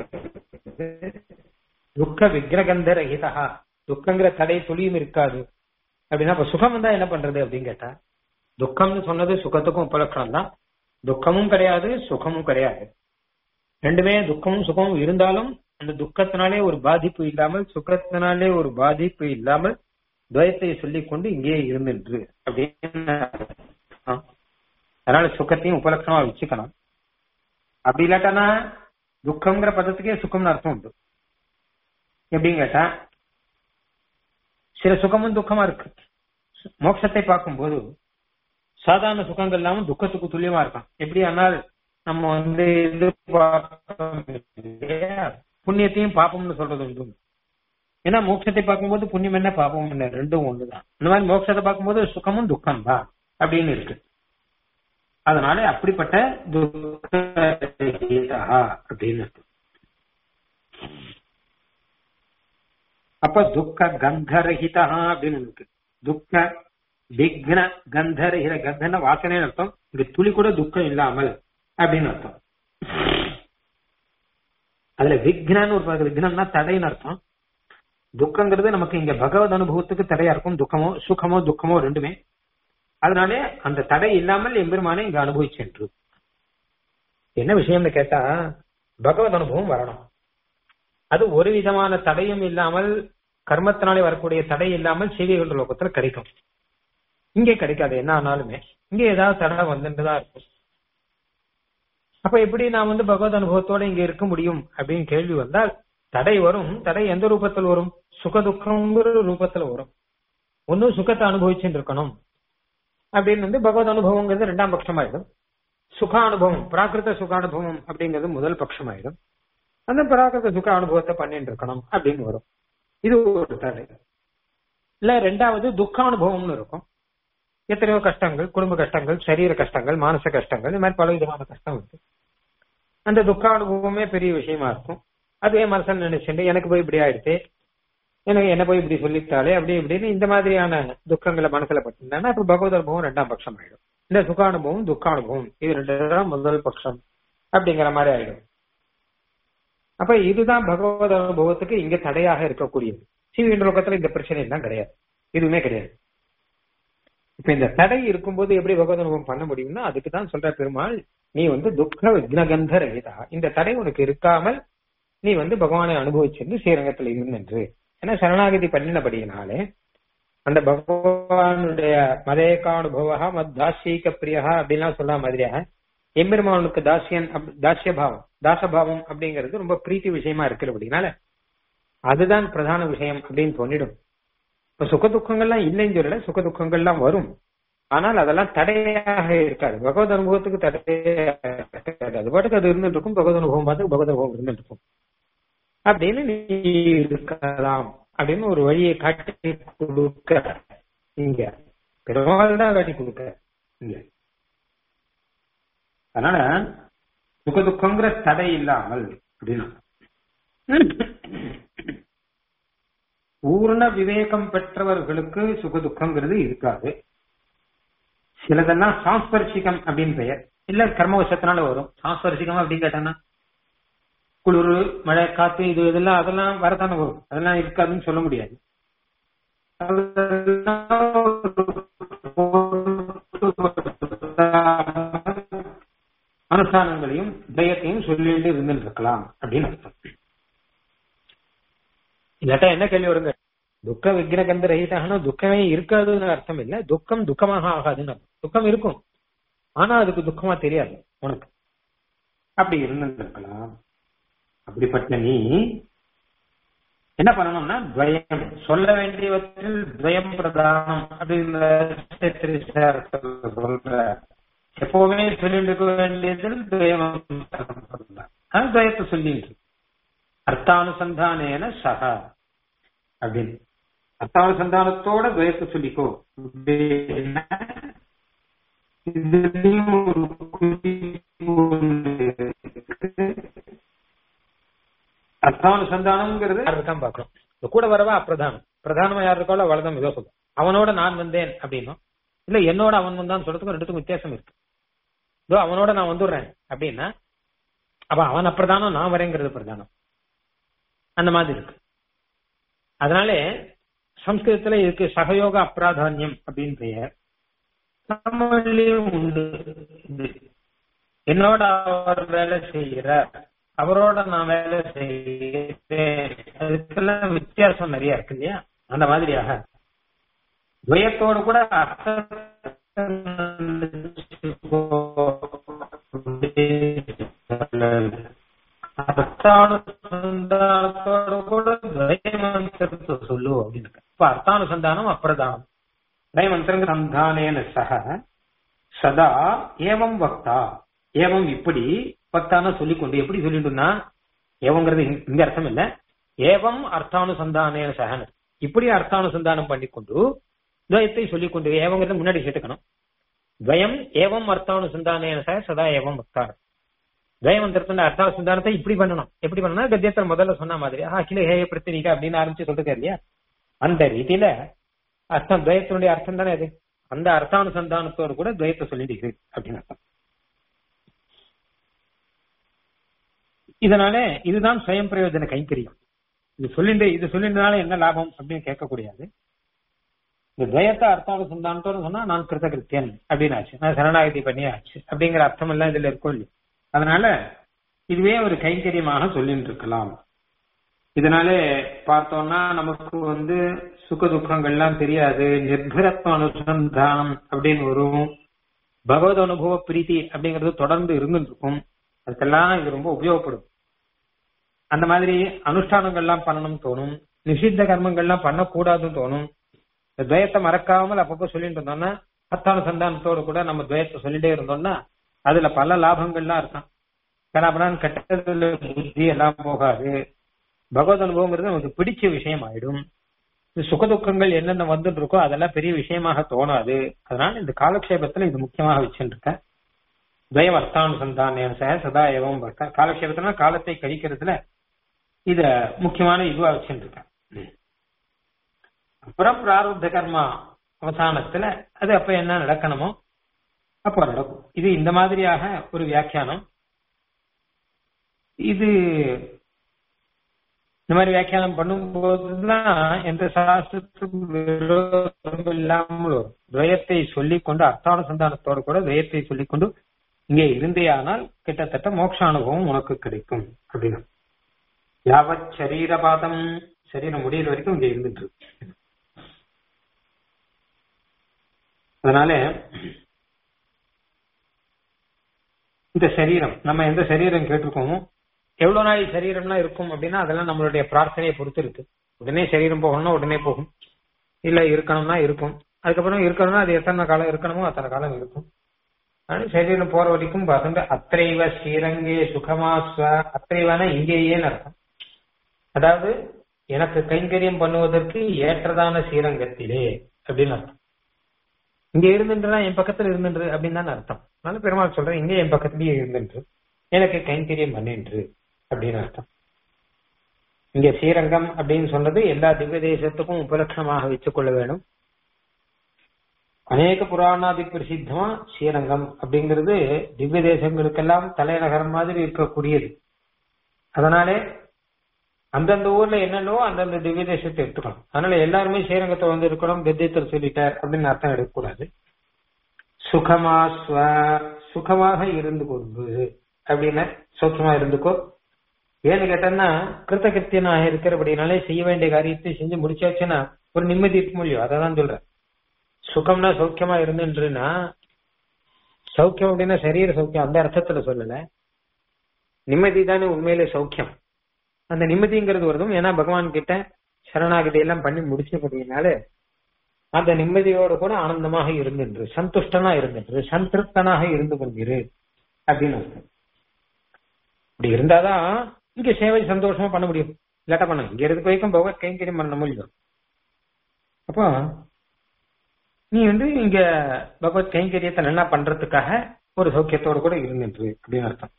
S1: துக்க விக்கிரகந்த ரகிதா துக்கங்கிற தடை துளியும் இருக்காது அப்படின்னா அப்ப சுகம் வந்தா என்ன பண்றது அப்படின்னு கேட்டா துக்கம்னு சொன்னது சுகத்துக்கும் உபலட்சணம் தான் துக்கமும் கிடையாது சுகமும் கிடையாது ரெண்டுமே துக்கமும் சுகமும் இருந்தாலும் அந்த துக்கத்தினாலே ஒரு பாதிப்பு இல்லாமல் சுக்கத்தினாலே ஒரு பாதிப்பு இல்லாமல் துவயத்தை சொல்லிக் கொண்டு இங்கேயே இருந்துன்று அப்படின்னு அதனால சுக்கத்தையும் உபலட்சணமா வச்சுக்கணும் அப்படி இல்லாட்டானா துக்கம்ங்கிற பதத்துக்கே சுக்கம்னு அர்த்தம் உண்டு எப்படின்னு கேட்டா சில சுகமும் துக்கமா இருக்கு மோட்சத்தை பார்க்கும்போது சாதாரண சுகங்கள் இல்லாம துக்கத்துக்கு துல்லியமா இருக்கான் எப்படி ஆனால் நம்ம வந்து எதிர்பார்ப்போம் இல்லையா? புண்ணியத்தையும் பாப்பம்னு சொல்றது உண்டு ஏன்னா மோட்சத்தை பார்க்கும்போது புண்ணியம் என்ன பாப்பம் என்ன ரெண்டும் ஒண்ணுதான் இந்த மாதிரி மோட்சத்தை பார்க்கும்போது சுகமும் துக்கம் தான் அப்படின்னு இருக்கு அதனால அப்படிப்பட்ட துக்க அப்படின்னு இருக்கு அப்ப துக்க கந்தரஹிதா அப்படின்னு இருக்கு துக்க விக்ன கந்தரஹித கந்தன வாசனை அர்த்தம் இங்க துளி கூட துக்கம் இல்லாமல் அப்படின்னு அர்த்தம் அதுல விக்னன்னு ஒரு பகுதி விக்னம்னா தடைன்னு அர்த்தம் துக்கங்கிறது நமக்கு இங்க பகவத் அனுபவத்துக்கு தடையா இருக்கும் துக்கமோ சுகமோ துக்கமோ ரெண்டுமே அதனாலே அந்த தடை இல்லாமல் எம்பெருமானை இங்க அனுபவிச்சென்று என்ன விஷயம்னு கேட்டா பகவத் அனுபவம் வரணும் அது ஒரு விதமான தடையும் இல்லாமல் கர்மத்தினாலே வரக்கூடிய தடை இல்லாமல் செய்திகள் லோகத்துல கிடைக்கும் இங்கே கிடைக்காது என்ன ஆனாலுமே இங்க ஏதாவது தடை வந்துட்டுதான் இருக்கும் அப்ப எப்படி நான் வந்து பகவத் அனுபவத்தோட இங்க இருக்க முடியும் அப்படின்னு கேள்வி வந்தால் தடை வரும் தடை எந்த ரூபத்தில் வரும் சுக துக்கங்கிற ரூபத்துல வரும் ஒன்னும் சுகத்தை அனுபவிச்சுட்டு இருக்கணும் அப்படின்னு வந்து பகவத் அனுபவங்கிறது ரெண்டாம் பட்சமாயிடும் சுக அனுபவம் பிராகிருத சுக அனுபவம் அப்படிங்கிறது முதல் பட்சமாயிடும் அந்த பிராகிருத சுக அனுபவத்தை பண்ணிட்டு இருக்கணும் அப்படின்னு வரும் இது ஒரு தடை இல்ல ரெண்டாவது துக்க அனுபவம்னு இருக்கும் எத்தனையோ கஷ்டங்கள் குடும்ப கஷ்டங்கள் சரீர கஷ்டங்கள் மானச கஷ்டங்கள் இந்த மாதிரி பல விதமான கஷ்டம் இருக்கு அந்த துக்க அனுபவமே பெரிய விஷயமா இருக்கும் அதே மனசன் நினைச்சுட்டு எனக்கு போய் இப்படி ஆயிடுச்சு எனக்கு என்ன போய் இப்படி சொல்லிட்டாலே அப்படி இப்படின்னு இந்த மாதிரியான துக்கங்களை மனசுல பட்டிருந்தாங்கன்னா அப்ப பகவத் அனுபவம் ரெண்டாம் பட்சம் ஆயிடும் இந்த சுகானுபவம் துக்கானுபவம் இது ரெண்டு தான் முதல் பட்சம் அப்படிங்கிற மாதிரி ஆயிடும் அப்ப இதுதான் பகவத் அனுபவத்துக்கு இங்க தடையாக இருக்கக்கூடியது சீவியின் லோகத்துல இந்த பிரச்சனை எல்லாம் கிடையாது எதுவுமே கிடையாது இப்ப இந்த தடை இருக்கும்போது எப்படி பகவத் அனுபவம் பண்ண முடியும்னா அதுக்கு தான் சொல்ற பெருமாள் நீ வந்து துக்க விக்னகந்த ரகிதா இந்த தடை உனக்கு இருக்காமல் நீ வந்து பகவானை அனுபவிச்சிருந்து ஸ்ரீரங்கத்துல இருந்தென்று ஏன்னா சரணாகதி பண்ணினபடியினாலே அந்த பகவானுடைய மதேகானுபவா மத் தாசியக பிரியா அப்படின்லாம் சொல்ல மாதிரியாக எம்பெருமானுக்கு தாசியன் அப்- தாசிய பாவம் தாசபாவம் அப்படிங்கிறது ரொம்ப பிரீத்தி விஷயமா இருக்கிறபடினால அதுதான் பிரதான விஷயம் அப்படின்னு தோணிடும் இப்ப சுக துக்கங்கள்லாம் இல்லைன்னு சொல்லல சுக துக்கங்கள்லாம் வரும் ஆனால் அதெல்லாம் தடையாக இருக்காது பகவத் அனுபவத்துக்கு தடையாக இருக்காது அது பாட்டுக்கு அது இருந்துட்டு இருக்கும் பகவத் அனுபவம் பார்த்து பகவத் அனுபவம் இருந்துட்டு இருக்கும் அப்படின்னு நீ இருக்கலாம் அப்படின்னு ஒரு வழியை காட்டி கொடுக்க இங்க பெருமாள் தான் காட்டி கொடுக்க இங்க அதனால சுக துக்கங்கிற தடை இல்லாமல் அப்படின்னு பூர்ண விவேகம் பெற்றவர்களுக்கு சுக துக்கங்கிறது இருக்காது சிலதெல்லாம் சாஸ்பர்சிகம் அப்படின்னு பெயர் இல்ல கர்மவசத்தினால வரும் சாஸ்பர்சிகம் அப்படின்னு கேட்டாங்கன்னா குளிர் மழை காத்து இது இதெல்லாம் அதெல்லாம் வரத்தானே வரும் அதெல்லாம் இருக்காதுன்னு சொல்ல முடியாது அனுஷ்டானங்களையும் ஜெயத்தையும் சொல்லிட்டு இருந்துட்டு இருக்கலாம் அப்படின்னு அர்த்தம் இல்லாட்டா என்ன கேள்வி வருங்க துக்க விக்னகந்த ரஹிதாகனா துக்கமே இருக்காதுன்னு அர்த்தம் இல்ல துக்கம் துக்கமாக ஆகாதுன்னு அர்த்தம் துக்கம் இருக்கும் ஆனா அதுக்கு துக்கமா தெரியாது உனக்கு அப்படி இருந்திருக்கலாம் அப்படிப்பட்ட நீ என்ன பண்ணணும்னா துவயம் சொல்ல வேண்டியவற்றில் துவயம் பிரதானம் அப்படின்னு சொல்ற எப்பவுமே சொல்லிட்டு இருக்க வேண்டியதில் துவயம் பிரதானம். அது துவயத்தை சொல்லிட்டு அர்த்தானுசந்தானேன சக அப்படின்னு அர்த்தானுசந்தானத்தோட துவயத்தை சொல்லிக்கோ அப்படின்னா, இதுலயும் ஒரு குறிப்பு ஒண்ணு இருக்கு. அர்த்தானுசந்தானம்ங்கிறது யார் தான் பார்க்கணும் இந்த கூட வரவா அப்பிரதானம் பிரதானமா யார் இருக்காளோ அவள்தான் இதோ சொல்லும் அவனோட நான் வந்தேன் அப்படின்னும் இல்ல என்னோட அவன் வந்தான் சொல்றதுக்கும் ரெண்டுத்துக்கும் வித்தியாசம் இருக்கு இதோ அவனோட நான் வந்துடுறேன் அப்படின்னா அப்ப அவன் அப்பிரதானம் நான் வரேங்கிறது பிரதானம் அந்த மாதிரி இருக்கு அதனால சம்ஸ்கிருதத்துல இதுக்கு சகயோக அப்ராதானியம் அப்படின்னு பெயர் தமிழ்லயும் உண்டு இது. என்னோட அவர் வேலை செய்கிறார் அவரோட நான் வேலை செய்கிறேன் அதுக்கெல்லாம் வித்தியாசம் நிறைய இருக்கு இல்லையா அந்த மாதிரியாக துவயத்தோடு கூட அர்த்தானுசந்தானத்தோட கூட துவயமந்திரத்தை சொல்லு அப்படின்னு இருக்கு. இப்ப அர்த்தானுசந்தானம் அப்பிரதானம் துவயமந்திரங்க சந்தானேன சக சதா ஏவம் வக்தா ஏவம் இப்படி பத்தான சொல்லிக்கொண்டு எப்படி சொல்லிட்டுனா ஏவங்கிறது இங்க- இங்க அர்த்தம் இல்ல ஏவம் அர்த்தானுசந்தானே சகன இப்படி அர்த்தானுசந்தானம் பண்ணிக்கொண்டு துவயத்தை சொல்லிக்கொண்டு ஏவங்கிறத முன்னாடி சேர்த்துக்கணும் துவயம் ஏவம் அர்த்தானுசந்தானேன சக சதா ஏவம் வக்தாரம் துவயமந்திரத்தின் அர்த்தானுசந்தானத்தை இப்படி பண்ணணும் எப்படி பண்ணணும் கத்தியத்தில் முதல்ல சொன்ன மாதிரி ஆஹ் அகில ஹேய பிரத்தினிகா அப்படின்னு ஆரம்பிச்சு சொல்லிருக்காரு இல்லையா அந்த ரீதியில அர்த்தம் துவயத்தினுடைய அர்த்தம் தானே அது அந்த அர்த்தானுசந்தானத்தோடு கூட துவயத்தை சொல்லிட்டு அப்படின்னு அர்த்தம் இதனால இதுதான் சுயம் பிரயோஜன கைங்கரியம் இது சொல்லிண்டு இது சொல்லின்றனால என்ன லாபம் அப்படின்னு கேட்கக்கூடாது இந்த துவயத்தை அர்த்தானுசந்தானத்தோடு சொன்னா நான் கிருத்தகிருத்தியன் அப்படின்னு ஆச்சு நான் சரணாகதி பண்ணியாச்சு அப்படிங்கிற அர்த்தம் எல்லாம் இதுல இருக்கும் இல்லையா அதனால இதுவே ஒரு கைங்கரியமாக சொல்லிட்டு இருக்கலாம் இதனால பார்த்தோம்னா நமக்கு வந்து சுக துக்கங்கள்லாம் தெரியாது நிர்பரத்வ அனுசந்தானம் அப்படின்னு வரும் பகவத் அனுபவ பிரீத்தி அப்படிங்கிறது தொடர்ந்து இருந்துட்டு இருக்கும் அதுக்கெல்லாம் இது ரொம்ப உபயோகப்படும் அந்த மாதிரி அனுஷ்டானங்கள்லாம் பண்ணணும்னு தோணும் நிஷித்த கர்மங்கள்லாம் பண்ணக்கூடாதுன்னு தோணும் இந்த துவயத்தை மறக்காமல் அப்பப்போ சொல்லிட்டு இருந்தோம்னா அர்த்தானுசந்தானத்தோடு கூட நம்ம துவயத்தை சொல்லிட்டே இருந்தோம்னா அதுல பல லாபங்கள்லாம் இருக்கும் கலாபனான் கெட்டதுல புத்தி எல்லாம் போகாது பகவத் அனுபவங்கிறது நமக்கு பிடிச்ச விஷயம் ஆயிடும் இந்த சுகதுக்கங்கள் என்னென்ன வந்துட்டு இருக்கோ அதெல்லாம் பெரிய விஷயமாக தோணாது அதனால இந்த காலக்ஷேபத்துல இது முக்கியமாக வச்சுருக்கேன் துவயம் அர்த்தானுசந்தான சதா ஏவம் பக்தா காலக்ஷேபத்துல காலத்தை கழிக்கிறதுல இத முக்கியமான இதுவா வச்சுருக்கேன் அப்புறம் பிராரப்த கர்மா அவசானத்துல அது அப்ப என்ன நடக்கணுமோ அப்போ நடக்கும் இது இந்த மாதிரியாக ஒரு வியாக்கியானம் இது இந்த மாதிரி வியாக்கியானம் பண்ணும்போதுதான் எந்த சாஸ்திரத்துக்கும் விரோதம் இல்லாமல் வரும் துவயத்தை சொல்லிக்கொண்டு அர்த்தானுசந்தானத்தோடு கூட துவயத்தை சொல்லிக்கொண்டு இங்கே இருந்தேயானால் கிட்டத்தட்ட மோட்ச அனுபவம் உனக்கு கிடைக்கும் அப்படின்னு யாவத் சரீரபாதம் சரீரம் முடியிற வரைக்கும் இங்க இருந்துட்டு இருக்கு. அதனால இந்த சரீரம் நம்ம எந்த சரீரம் கேட்டிருக்கோமோ எவ்வளவு நாள் சரீரம்லாம் இருக்கும் அப்படின்னா அதெல்லாம் நம்மளுடைய பிரார்த்தனையை பொறுத்து இருக்கு உடனே சரீரம் போகணும்னா உடனே போகும் இல்ல இருக்கணும்னா இருக்கும் அதுக்கப்புறம் இருக்கணும்னா அது எத்தனை காலம் இருக்கணுமோ அத்தனை காலம் இருக்கும் ஆனா சரீரம் போற வரைக்கும் பார்த்துட்டு அத்தைவ ஸ்ரீரங்கே சுகமாஸ்வ அத்தைவான இங்கேயே அர்த்தம் அதாவது எனக்கு கைங்கரியம் பண்ணுவதற்கு ஏற்றதான ஸ்ரீரங்கத்திலே அப்படின்னு அர்த்தம் இங்க இருந்துன்றா என் பக்கத்துல இருந்துன்று அப்படின்னு தான் அர்த்தம் அதனால பெருமாள் சொல்றேன் இங்க என் பக்கத்துலயே இருந்துன்று எனக்கு கைங்கரியம் பண்ணின்று அப்படின்னு அர்த்தம் இங்க ஸ்ரீரங்கம் அப்படின்னு சொன்னது எல்லா திவ்ய தேசத்துக்கும் உபலட்சணமாக வச்சுக் கொள்ள வேணும் அநேக புராணாதி பிரசித்தமா ஸ்ரீரங்கம் அப்படிங்கிறது திவ்ய தேசங்களுக்கெல்லாம் தலைநகரம் மாதிரி இருக்கக்கூடியது அதனாலே அந்தந்த ஊர்ல என்னென்னவோ அந்தந்த திவ்ய தேசத்தை எடுத்துக்கணும் அதனால எல்லாருமே ஸ்ரீரங்கத்தை வந்து இருக்கணும் கத்தியத்தில் சொல்லிட்டார் அப்படின்னு அர்த்தம் எடுக்கக்கூடாது சுகமாஸ்வ சுகமாக இருந்து கொண்டு அப்படின்னு சௌக்கியமா இருந்துக்கோ ஏன்னு கேட்டேன்னா கிருத்தகிருத்தியனாக இருக்கிறபடினாலே செய்ய வேண்டிய காரியத்தை செஞ்சு முடிச்சாச்சுன்னா ஒரு நிம்மதி இருக்க முடியும் அதை தான் சொல்றேன் சுகம்னா சௌக்கியமா இருந்துன்றா சௌக்கியம் அப்படின்னா சரீர சௌக்கியம் அந்த அர்த்தத்துல சொல்லல நிம்மதி தானே உண்மையிலே சௌக்கியம் அந்த நிம்மதிங்கிறது வருதும் ஏன்னா பகவான் கிட்ட சரணாகதி எல்லாம் பண்ணி முடிச்சபடினால அந்த நிம்மதியோடு கூட ஆனந்தமாக இருந்துன்று சந்துஷ்டனா இருந்துன்று சந்திருப்தனாக இருந்து கொண்டிரு அப்படின்னு அர்த்தம் இப்படி இருந்தாதான் இங்க சேவை சந்தோஷமா பண்ண முடியும் இல்லாட்டா பண்ண இங்க இருந்து வரைக்கும் பகவத் கைங்கரியம் பண்ண முடியும் அப்போ நீ வந்து இங்க பகவத் கைங்கரியத்தை நல்லா பண்றதுக்காக ஒரு சௌக்கியத்தோடு கூட இருந்துன்று அப்படின்னு அர்த்தம்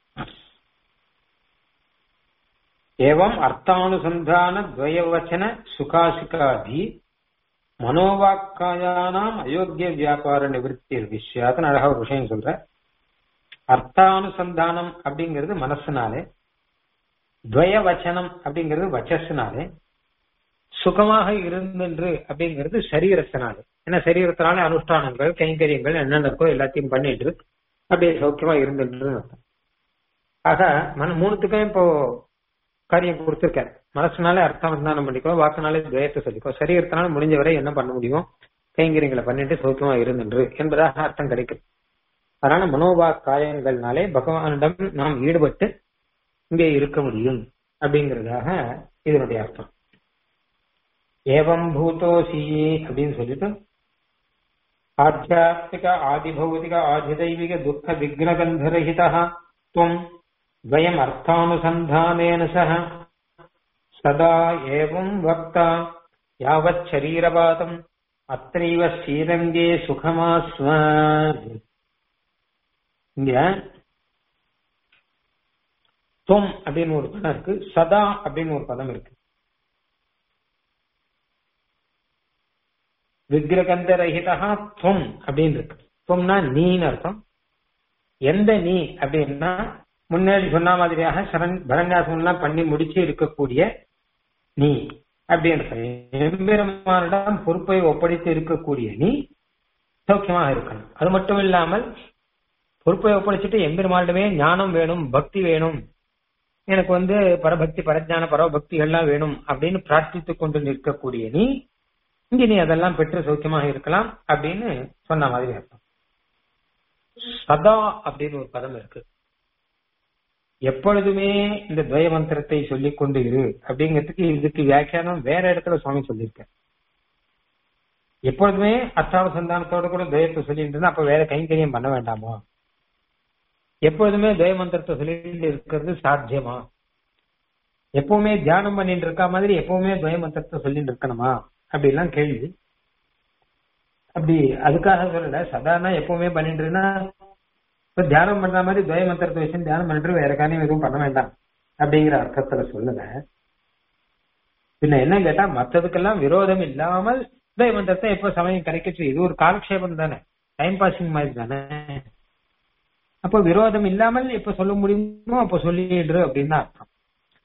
S1: ஏவம் அர்த்தானுசந்தான துவயவச்சன சுகாசிகாதி மனோவாக்காயானாம் அயோக்கிய வியாபார நிவர்த்தி விஷயாத்னு அழகா ஒரு விஷயம் சொல்ற அர்த்தானுசந்தானம் அப்படிங்கிறது மனசுனாலே துவய வச்சனம் அப்படிங்கிறது வச்சஸ்னாலே சுகமாக இருந்தென்று அப்படிங்கிறது சரீரத்தினாலே ஏன்னா சரீரத்தினாலே அனுஷ்டானங்கள் கைங்கரியங்கள் என்னென்ன இருக்கோ எல்லாத்தையும் பண்ணிட்டு அப்படியே சௌக்கியமா இருந்துன்று அர்த்தம் ஆக மன மூணுத்துக்கும் இப்போ காரியம் கொடுத்திருக்காரு மனசுனாலே அர்த்தானுசந்தானம் பண்ணிக்கோ வாக்குனாலே துவயத்தை சொல்லிக்கோ சரீரத்தினால முடிஞ்ச வரை என்ன பண்ண முடியுமோ கைங்கரியங்களை பண்ணிட்டு சௌக்கியமா இருந்துன்று என்பதாக அர்த்தம் கிடைக்கும் அதனால மனோபா காயங்கள்னாலே பகவானிடம் நாம் ஈடுபட்டு இங்கே இருக்க முடியும் அப்படிங்கிறதாக இதனுடைய அர்த்தம் ஏவம் பூதோசி அப்படின்னு சொல்லிட்டு ஆத்தியாத்மிக ஆதிபௌதிக ஆதிதைவிக துக்க விக்னகந்தரஹிதः त्वम् द्वयम् अर्थानुसन्धानेन सह सदा एवम् वक्ता यावत् शरीरपातम् अत्रैव श्रीरङ्गे सुखमास्व இங்க தொம் அப்படின்னு ஒரு பதம் இருக்கு சதா அப்படின்னு ஒரு பதம் இருக்கு விக்கிரகந்த ரஹிதா தொம் அப்படின்னு இருக்கு தொம்னா நீன்னு அர்த்தம் எந்த நீ அப்படின்னா முன்னாடி சொன்ன மாதிரியாக சரண் பரநியாசம் எல்லாம் பண்ணி முடிச்சு இருக்கக்கூடிய நீ அப்படின்னு எம்பெருமானிடம் பொறுப்பை ஒப்படைத்து இருக்கக்கூடிய நீ சௌக்கியமாக இருக்கணும் அது மட்டும் இல்லாமல் பொறுப்பை ஒப்படைச்சிட்டு எம்பெருமானிடமே ஞானம் வேணும் பக்தி வேணும் எனக்கு வந்து பரபக்தி பரஜான பரபக்தி எல்லாம் வேணும் அப்படின்னு பிரார்த்தித்துக் கொண்டு நிற்கக்கூடிய நீ இங்க நீ அதெல்லாம் பெற்று சௌக்கியமாக இருக்கலாம் அப்படின்னு சொன்ன மாதிரி அர்த்தம் சதா அப்படின்னு ஒரு பதம் இருக்கு எப்பொழுதுமே இந்த துவய மந்திரத்தை சொல்லிக் கொண்டு இரு அப்படிங்கிறதுக்கு இதுக்கு வியாக்கியானம் வேற இடத்துல சுவாமி சொல்லியிருக்க எப்பொழுதுமே அர்த்தாவசந்தானத்தோட கூட துவயத்தை சொல்லிட்டு இருந்தா அப்ப வேற கைங்கரியம் பண்ண வேண்டாமா எப்பொழுதுமே துவய மந்திரத்தை சொல்லிட்டு இருக்கிறது சாத்தியமா எப்பவுமே தியானம் பண்ணிட்டு இருக்கா மாதிரி எப்பவுமே துவய மந்திரத்தை சொல்லிட்டு இருக்கணுமா அப்படிலாம் கேள்வி அப்படி அதுக்காக சொல்லல சதானா எப்பவுமே பண்ணிட்டு இருந்தா இப்ப தியானம் பண்ற மாதிரி துவய மந்திரத்தை வச்சு தியானம் பண்ணிட்டு வேற காரியம் எதுவும் பண்ண வேண்டாம் அப்படிங்கிற அர்த்தத்துல சொல்லல பின்ன என்ன கேட்டா மத்ததுக்கெல்லாம் விரோதம் இல்லாமல் துவய மந்திரத்தை எப்ப சமயம் கிடைக்கச்சு இது ஒரு காலக்ஷேபம் தானே டைம் பாசிங் மாதிரி தானே அப்போ விரோதம் இல்லாமல் எப்ப சொல்ல முடியுமோ அப்ப சொல்லிடு அப்படின்னு தான் அர்த்தம்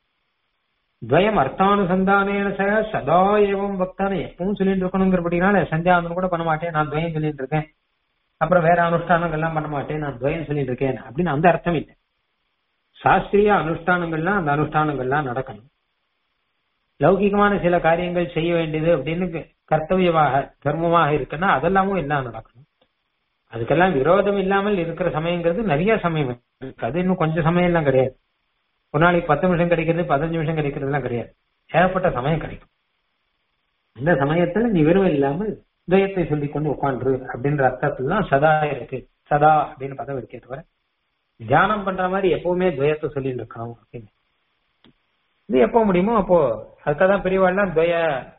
S1: துவயம் அர்த்தானுசந்தானேன சக சதா ஏவம் பக்தான எப்பவும் சொல்லிட்டு இருக்கணுங்கிறபடினால சந்தியாவந்தனம் கூட பண்ண மாட்டேன் நான் துவயம் சொல்லிட்டு இருக்கேன் அப்புறம் வேற அனுஷ்டானங்கள்லாம் பண்ண மாட்டேன் நான் துவயம் சொல்லிட்டு இருக்கேன் அப்படின்னு அந்த அர்த்தம் இல்லை சாஸ்திரிய அனுஷ்டானங்கள்லாம் அந்த அனுஷ்டானங்கள்லாம் நடக்கணும் லௌகிகமான சில காரியங்கள் செய்ய வேண்டியது அப்படின்னு கர்த்தவியமாக தர்மமாக இருக்குன்னா அதெல்லாமும் எல்லாம் நடக்கணும் அதுக்கெல்லாம் விரோதம் இல்லாமல் இருக்கிற சமயங்கிறது நிறைய சமயம் இருக்கு அது இன்னும் கொஞ்சம் சமயம் எல்லாம் கிடையாது ஒரு நாளைக்கு பத்து நிமிஷம் கிடைக்கிறது பதினஞ்சு நிமிஷம் கிடைக்கிறதுலாம் கிடையாது ஏகப்பட்ட சமயம் கிடைக்கும் இந்த சமயத்துல நீ வெறும் இல்லாமல் துயத்தை சொல்லிக் கொண்டு உட்காந்துரு அப்படின்ற அர்த்தத்துல தான் சதா இருக்கு சதா அப்படின்னு பதம் இருக்கே தவிர தியானம் பண்ற மாதிரி எப்பவுமே துயத்தை சொல்லிட்டு இருக்கணும் அப்படின்னு இது எப்போ முடியுமோ அப்போ அதுக்காக தான் பெரியவாள்லாம் துய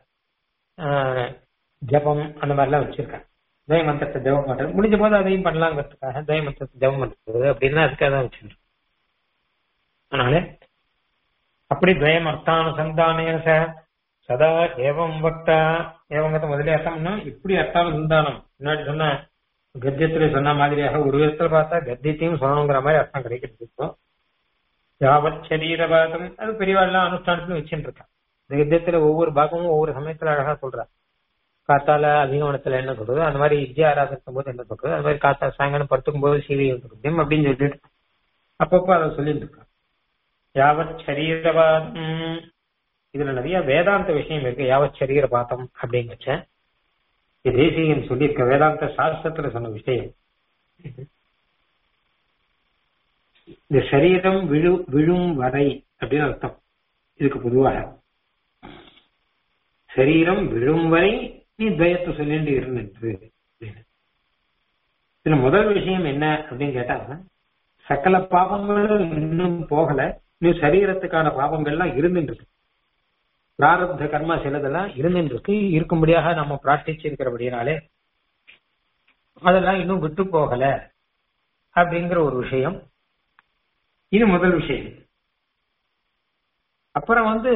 S1: ஜபம் அந்த மாதிரிலாம் வச்சிருக்காங்க துய மந்திரத்தை ஜபம் பண்றது முடிஞ்ச போது அதையும் பண்ணலாங்கிறதுக்காக துய மந்திரத்தை ஜபம் பண்றது அப்படின்னு அதுக்காக தான் வச்சிருக்கேன் அதனால அப்படி துவயம் அர்த்தானுசந்தானேன சதா ஏவம் வக்தா ஏவங்கத்தை முதலே அர்த்தம்னா இப்படி அர்த்தானுசந்தானம் முன்னாடி சொன்ன கத்தியத்துல சொன்ன மாதிரியாக ஒரு விதத்துல பார்த்தா கத்தியத்தையும் சொல்லணுங்கிற மாதிரி அர்த்தம் கிடைக்கிறது இப்போ யாவத் சரீரபாதம் அது பெரியவாள்லாம் அனுஷ்டானத்துல வச்சுட்டு இருக்கான் இந்த கத்தியத்துல ஒவ்வொரு பாகமும் ஒவ்வொரு சமயத்துல அழகா சொல்றா காத்தால அதிகமனத்துல என்ன சொல்றது அந்த மாதிரி இஜ்ஜ ஆராதனை போது என்ன சொல்றது அது மாதிரி காத்தா சாயங்காலம் படுத்துக்கும் போது சீவி அப்படின்னு சொல்லிட்டு அப்பப்போ அதை சொல்லிட்டு இருக்கான் யாவத் சரீரபாதம் இதுல நிறைய வேதாந்த விஷயம் இருக்கு யாவத் சரீரபாதம் அப்படின்னு வச்சேன் தேசியன் சொல்லியிருக்க வேதாந்த சாஸ்திரத்துல சொன்ன விஷயம் இந்த சரீரம் விழு விழும் வரை அப்படின்னு அர்த்தம் இதுக்கு பொதுவாக சரீரம் விழும் வரை நீ துவயத்தை சொல்லிட்டு இருந்துட்டு இதுல முதல் விஷயம் என்ன அப்படின்னு கேட்டா சகல பாவங்களும் இன்னும் போகல இன்னும் சரீரத்துக்கான பாவங்கள்லாம் இருந்துட்டு இருக்கு பிராரப்த கர்மா சிலதெல்லாம் இருந்துட்டு இருக்கு இருக்கும்படியாக நம்ம பிரார்த்திச்சு இருக்கிறபடினாலே அதெல்லாம் இன்னும் விட்டு போகல அப்படிங்கிற ஒரு விஷயம் இது முதல் விஷயம் அப்புறம் வந்து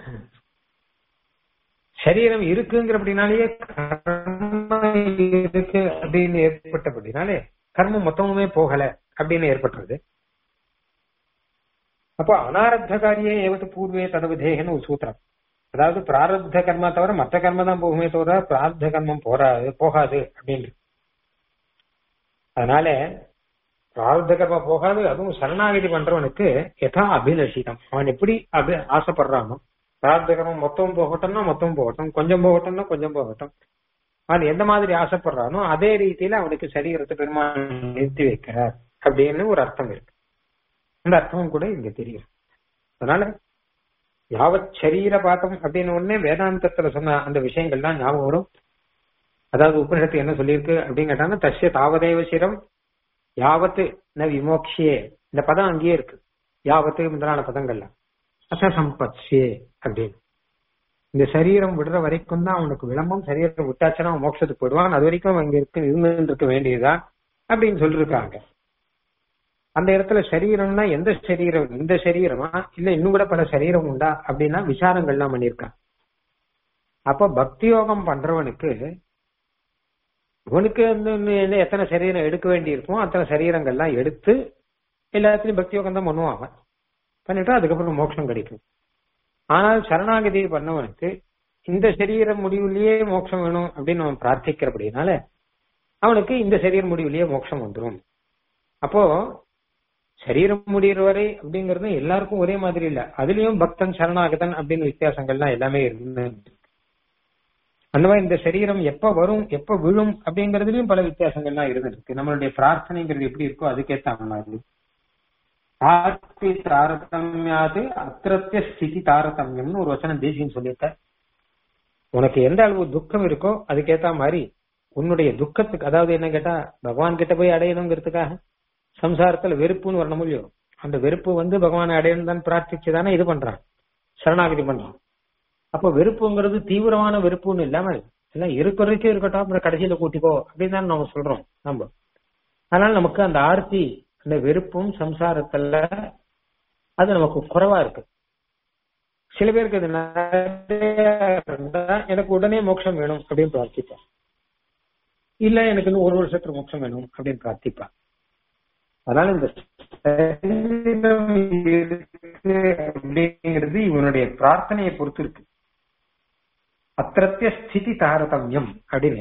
S1: சரீரம் இருக்குங்கிறபடினாலேயே கர்மம் இருக்கு அப்படின்னு ஏற்பட்டபடினாலே கர்மம் மொத்தமுமே போகல அப்படின்னு ஏற்பட்டுறது அப்போ அனாரப்த காரியே ஏவத்து பூர்வே ததவிதேகன்னு ஒரு சூத்திரம் அதாவது பிராரப்த கர்மா தவிர மற்ற கர்ம தான் போகுமே தவிர பிரார்த்த கர்மம் போறாது போகாது அப்படின்னு அதனால பிரார்த்த கர்மம் போகாது அதுவும் சரணாகதி பண்றவனுக்கு யதா அபிலஷிதம் அவன் எப்படி அபி ஆசைப்படுறானோ பிரார்த்த கர்மம் மொத்தம் போகட்டும்னா மொத்தம் போகட்டும் கொஞ்சம் போகட்டும்னா கொஞ்சம் போகட்டும் அவன் எந்த மாதிரி ஆசைப்படுறானோ அதே ரீதியில அவனுக்கு சரீரத்தை பெருமாள் நிறுத்தி வைக்கிறார் அப்படின்னு ஒரு அர்த்தம் இருக்கு அந்த அர்த்தமும் கூட இங்க தெரியும் அதனால யாவத் சரீர பாத்தம் அப்படின்னு உடனே வேதாந்தத்துல சொன்ன அந்த விஷயங்கள் தான் ஞாபகம் வரும் அதாவது உபனிஷத்து என்ன சொல்லியிருக்கு அப்படின்னு கேட்டாங்கன்னா தஸ்ய தாவதேவ சிரம் யாவத்து ந விமோக்ஷியே இந்த பதம் அங்கேயே இருக்கு யாவத்து முதலான பதங்கள்ல அச சம்பத்ஸே அப்படின்னு இந்த சரீரம் விடுற வரைக்கும் தான் அவனுக்கு விளம்பம் சரீரம் விட்டாச்சுன்னா அவன் மோட்சத்துக்கு போயிடுவான் அது வரைக்கும் அவன் இங்க இருக்க இருந்து இருக்க வேண்டியதா அப்படின்னு சொல்லிருக்காங்க அந்த இடத்துல சரீரம்னா எந்த சரீரம் இந்த சரீரமா இல்ல இன்னும் கூட பல சரீரம் உண்டா அப்படின்னா விசாரங்கள்லாம் பண்ணியிருக்கான் அப்ப பக்தி யோகம் பண்றவனுக்கு உனக்கு வந்து இன்னும் எத்தனை சரீரம் எடுக்க வேண்டி இருக்கும் அத்தனை சரீரங்கள்லாம் எடுத்து எல்லாத்துலயும் பக்தி யோகம் தான் பண்ணுவான் அவன் பண்ணிட்டு அதுக்கப்புறம் மோட்சம் கிடைக்கும் ஆனால் சரணாகதி பண்ணவனுக்கு இந்த சரீரம் முடிவுலயே மோட்சம் வேணும் அப்படின்னு அவன் பிரார்த்திக்கிறபடினால அவனுக்கு இந்த சரீரம் முடிவுலயே மோட்சம் வந்துடும் அப்போ சரீரம் முடிகிற வரை அப்படிங்கறது எல்லாருக்கும் ஒரே மாதிரி இல்ல அதுலயும் பக்தன் சரணாகதன் அப்படின்னு வித்தியாசங்கள்லாம் எல்லாமே இருந்து அந்த மாதிரி இந்த சரீரம் எப்ப வரும் எப்ப விழும் அப்படிங்கறதுலயும் பல வித்தியாசங்கள்லாம் இருந்திருக்கு நம்மளுடைய பிரார்த்தனைங்கிறது எப்படி இருக்கோ அதுக்கேத்த மாதிரி ஆர்த்தி தாரதமியாது அத்திரத்திய ஸ்திதி தாரதமியம்னு ஒரு வசனம் தேசியம் சொல்லியிருக்க உனக்கு எந்த அளவு துக்கம் இருக்கோ அதுக்கேத்த மாதிரி உன்னுடைய துக்கத்துக்கு அதாவது என்ன கேட்டா பகவான் கிட்ட போய் அடையணுங்கிறதுக்காக சம்சாரத்துல வெறுப்புன்னு வரணும் இல்லையோ அந்த வெறுப்பு வந்து பகவானை அடையணும் தான் பிரார்த்திச்சு தானே இது பண்றான் சரணாகதி பண்றான் அப்ப வெறுப்புங்கிறது தீவிரமான வெறுப்புன்னு இல்லாம எல்லாம் இருக்கிற வரைக்கும் இருக்கட்டும் அப்புறம் கடைசியில கூட்டிக்கோ அப்படின்னு தான் நம்ம சொல்றோம் நம்ம அதனால நமக்கு அந்த ஆர்த்தி அந்த வெறுப்பும் சம்சாரத்துல அது நமக்கு குறைவா இருக்கு சில பேருக்கு இது நிறைய இருந்தா எனக்கு உடனே மோட்சம் வேணும் அப்படின்னு பிரார்த்திப்பா இல்ல எனக்கு இன்னும் ஒரு வருஷத்துக்கு மோட்சம் வேணும் அப்படின்னு பிரார்த்திப்பா அதனால இந்த சரீரம் இருக்கு அப்படிங்கிறது இவனுடைய பிரார்த்தனையை பொறுத்து இருக்கு அத்திரத்திய ஸ்திதி தாரதமியம் அப்படின்னு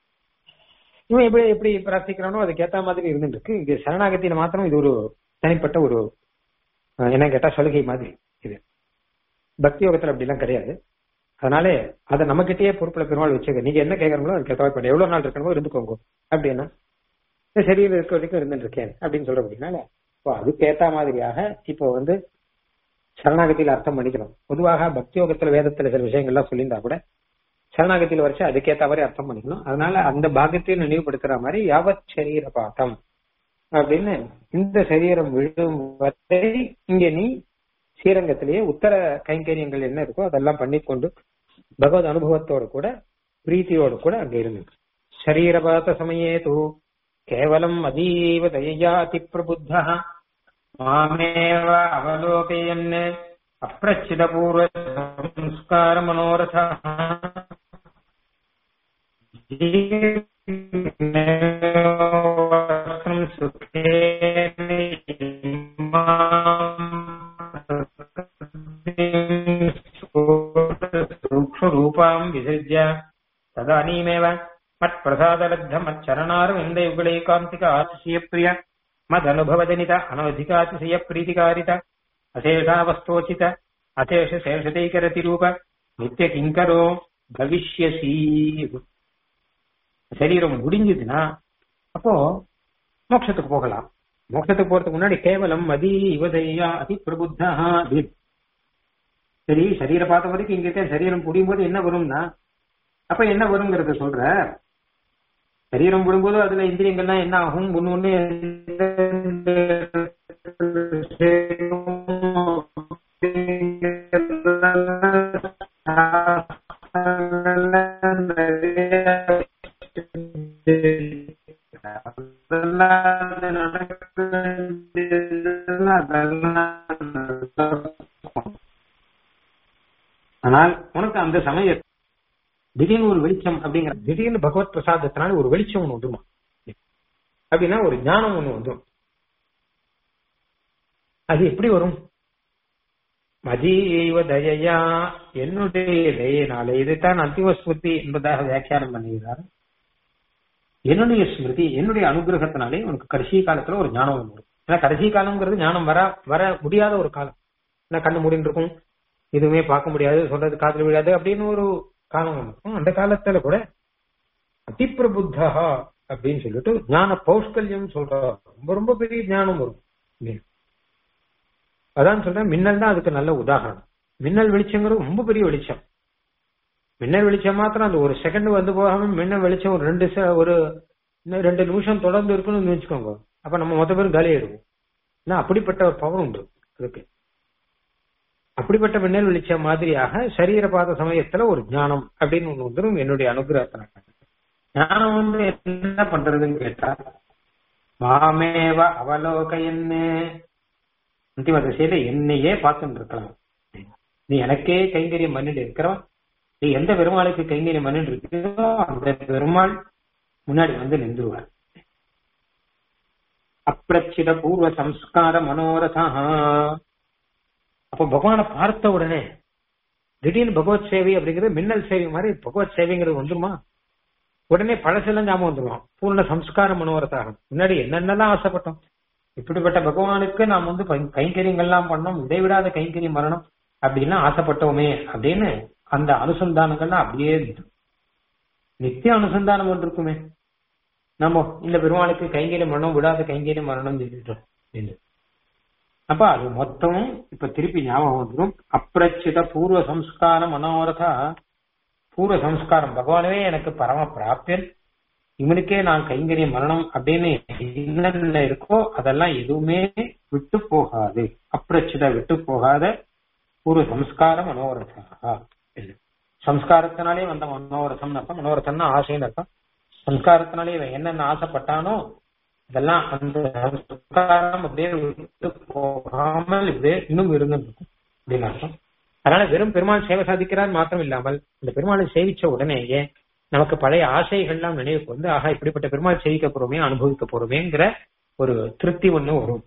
S1: இவன் எப்படி எப்படி பிரார்த்திக்கிறானோ அதுக்கு ஏத்த மாதிரி இருந்துட்டு இருக்கு இங்க சரணாகத்தியில மாத்திரம் இது ஒரு தனிப்பட்ட ஒரு அஹ், என்ன கேட்டா சலுகை மாதிரி இது பக்தி யோகத்துல அப்படி எல்லாம் கிடையாது அதனாலே அதை நம்மகிட்டயே பொறுப்புல பெருமாள் வச்சுக்க நீங்க என்ன கேட்கறீங்களோ அதுக்கு ஏற்ற பண்ண எவ்வளவு நாள் இருக்கணுமோ இருந்துக்கோங்க அப்படின்னா இந்த சரீரம் இருக்க வரைக்கும் இருந்துட்டு இருக்கேன் அப்படின்னு சொல்ற அப்படின்னால இப்போ அதுக்கு ஏத்த மாதிரியாக இப்போ வந்து சரணாகத்தியில அர்த்தம் பண்ணிக்கணும் பொதுவாக பக்தி யோகத்துல வேதத்துல சில விஷயங்கள்லாம் சொல்லியிருந்தா கூட சரணாகத்தியில வரைச்சு அதுக்கேத்த மாதிரி அர்த்தம் பண்ணிக்கணும் அதனால அந்த பாகத்தையும் நினைவுபடுத்துற மாதிரி யாவத் சரீர பாத்தம் அப்படின்னு இந்த சரீரம் விழும் வரை இங்க நீ ஸ்ரீரங்கத்திலேயே உத்தர கைங்கரியங்கள் என்ன இருக்கோ அதெல்லாம் பண்ணிக்கொண்டு பகவத் அனுபவத்தோடு கூட பிரீத்தியோடு கூட அங்க இருந்து சரீரபாத சமயே தூ கேவலம் அதீவ தயையா அதி பிரபுத்த மாமேவ அவலோகயன் அப்பிரச்சித பூர்வ சம்ஸ்கார மனோரத சூக்ஷ்மரூபாம் விசர்ஜ்ய ததானீமேவ மत्प्रसादलब्धमच्चरणारविन्दयुगलैकान्तिक आतिशयप्रिय मदनुभवजनित अनवधिकातिशय प्रीतिकारित अशेषावस्तोचित अशेष शेषदैकरतिरूप நித்தியகிங்கரோ பவிஷ்யசி சரீரம் முடிஞ்சதுன்னா அப்போ மோட்சத்துக்கு போகலாம் மோட்சத்துக்கு போறதுக்கு முன்னாடி கேவலம் மதி இவதையா அதி பிரபுத்தா அப்படின்னு சரி சரீர பார்த்த வரைக்கும் இங்க இருக்க சரீரம் புரியும் போது என்ன வரும்னா அப்ப என்ன வருங்கிறத சொல்ற சரீரம் விடும்போது அதுல இந்திரியங்கள்லாம் என்ன ஆகும் ஒண்ணு ஒண்ணு ஆனால் உனக்கு அந்த சமயம் திடீர்னு ஒரு வெளிச்சம் அப்படிங்கிற திடீர்னு பகவத் பிரசாதத்தினால ஒரு வெளிச்சம் ஒண்ணு வந்துமா அப்படின்னா ஒரு ஞானம் ஒண்ணு வந்துடும் அது எப்படி வரும் மதீவ தயையா என்னுடைய தயையினாலே இதைத்தான் அந்திம ஸ்மிருதி என்பதாக வியாக்கியானம் பண்ணுகிறார் என்னுடைய ஸ்மிருதி என்னுடைய அனுகிரகத்தினாலே உனக்கு கடைசி காலத்துல ஒரு ஞானம் ஒண்ணு வரும் ஏன்னா கடைசி காலம்ங்கிறது ஞானம் வர வர முடியாத ஒரு காலம் ஏன்னா கண்ணு மூடின்னு இருக்கும் எதுவுமே பார்க்க முடியாது சொல்றது காதுல விழாது அப்படின்னு ஒரு காலம் ஒண்ணு இருக்கும் அந்த காலத்துல கூட அதிப்பிரபுத்தா அப்படின்னு சொல்லிட்டு ஞான பௌஷ்கல்யம் சொல்ற ரொம்ப ரொம்ப பெரிய ஞானம் வரும் இல்லையா? அதான் சொல்றேன் மின்னல் தான் அதுக்கு நல்ல உதாரணம் மின்னல் வெளிச்சங்கிறது ரொம்ப பெரிய வெளிச்சம் மின்னல் வெளிச்சம் மாத்திரம் அந்த ஒரு செகண்ட் வந்து போகாம மின்னல் வெளிச்சம் ஒரு ரெண்டு செ- ஒரு இன்னும் ரெண்டு நிமிஷம் தொடர்ந்து இருக்கணும்னு வச்சுக்கோங்க அப்ப நம்ம மொத்த பேரும் காலி ஆயிடுவோம் ஏன்னா அப்படிப்பட்ட ஒரு பவர் உண்டு இருக்கு அப்படிப்பட்ட மின்னல் வெளிச்சம் மாதிரியாக சரீர பாத சமயத்துல ஒரு ஞானம் அப்படின்னு ஒண்ணு வந்துடும் என்னுடைய அனுகிரகத்தினால ஞானம் வந்து என்ன பண்றதுன்னு கேட்டா மாமேவ அவலோகையன்னு அந்திம திசையில என்னையே பார்த்துட்டு இருக்கலாம் நீ எனக்கே கைங்கரியம் பண்ணிட்டு இருக்கிறவன் நீ எந்த பெருமாளுக்கு கைங்கரியம் பண்ணிட்டு இருக்கிறோ அந்த பெருமாள் முன்னாடி வந்து நின்றுவார் அப்பிரச்சித பூர்வ சம்ஸ்கார மனோரதா அப்ப பகவானை பார்த்த உடனே திடீர்னு பகவத் சேவை அப்படிங்கிறது மின்னல் சேவை மாதிரி பகவத் சேவைங்கிறது வந்துருமா உடனே பழசெல்லாம் ஞாபகம் வந்துருவான் பூர்ண சம்ஸ்கார மனோரதாகும் முன்னாடி என்னென்னலாம் ஆசைப்பட்டோம் இப்படிப்பட்ட பகவானுக்கு நாம் வந்து பை- கைங்கரியங்கள்லாம் பண்ணோம் இடைவிடாத கைங்கரியம் வரணும் அப்படின்லாம் ஆசைப்பட்டோமே அப்படின்னு அந்த அனுசந்தானங்கள்லாம் அப்படியே இருந்தது. நித்திய அனுசந்தானம் ஒன்று இருக்குமே நம்ம இந்த பெருமாளுக்கு கைங்கரியம் பண்ணணும் விடாத கைங்கரியம் வரணும் சொல்லிட்டோம் அப்படின்னு. அப்ப அது மொத்தமும் இப்ப திருப்பி ஞாபகம் வந்துடும் அப்பிரச்சித பூர்வ சம்ஸ்கார மனோரதா பூர்வ சம்ஸ்காரம் பகவானவே எனக்கு பரம பிராப்தியன் இவனுக்கே நான் கைங்கரியம் மரணம் அப்படின்னு என்னென்ன இருக்கோ அதெல்லாம் எதுவுமே விட்டு போகாது அப்பிரச்சித விட்டு போகாத ஒரு சம்ஸ்கார மனோரதா சம்ஸ்காரத்தினாலே வந்த மனோரதம் அர்த்தம் மனோரதம்னா ஆசைன்னு அர்த்தம் சம்ஸ்காரத்தினாலே இவன் என்னென்ன ஆசைப்பட்டானோ இதெல்லாம் அந்த சம்ஸ்காரம் அப்படியே விட்டு போகாமல் இப்படியே இன்னும் இருந்துருக்கும் அப்படின்னு அர்த்தம் அதனால வெறும் பெருமாள் சேவை சாதிக்கிறார் மாத்திரம் இல்லாமல் இந்த பெருமாளை சேவிச்ச உடனேயே நமக்கு பழைய ஆசைகள்லாம் நினைவுக்கு வந்து ஆஹா இப்படிப்பட்ட பெருமாள் சேவிக்க போறோமே அனுபவிக்க போறோமேங்கிற ஒரு திருப்தி ஒண்ணு வரும்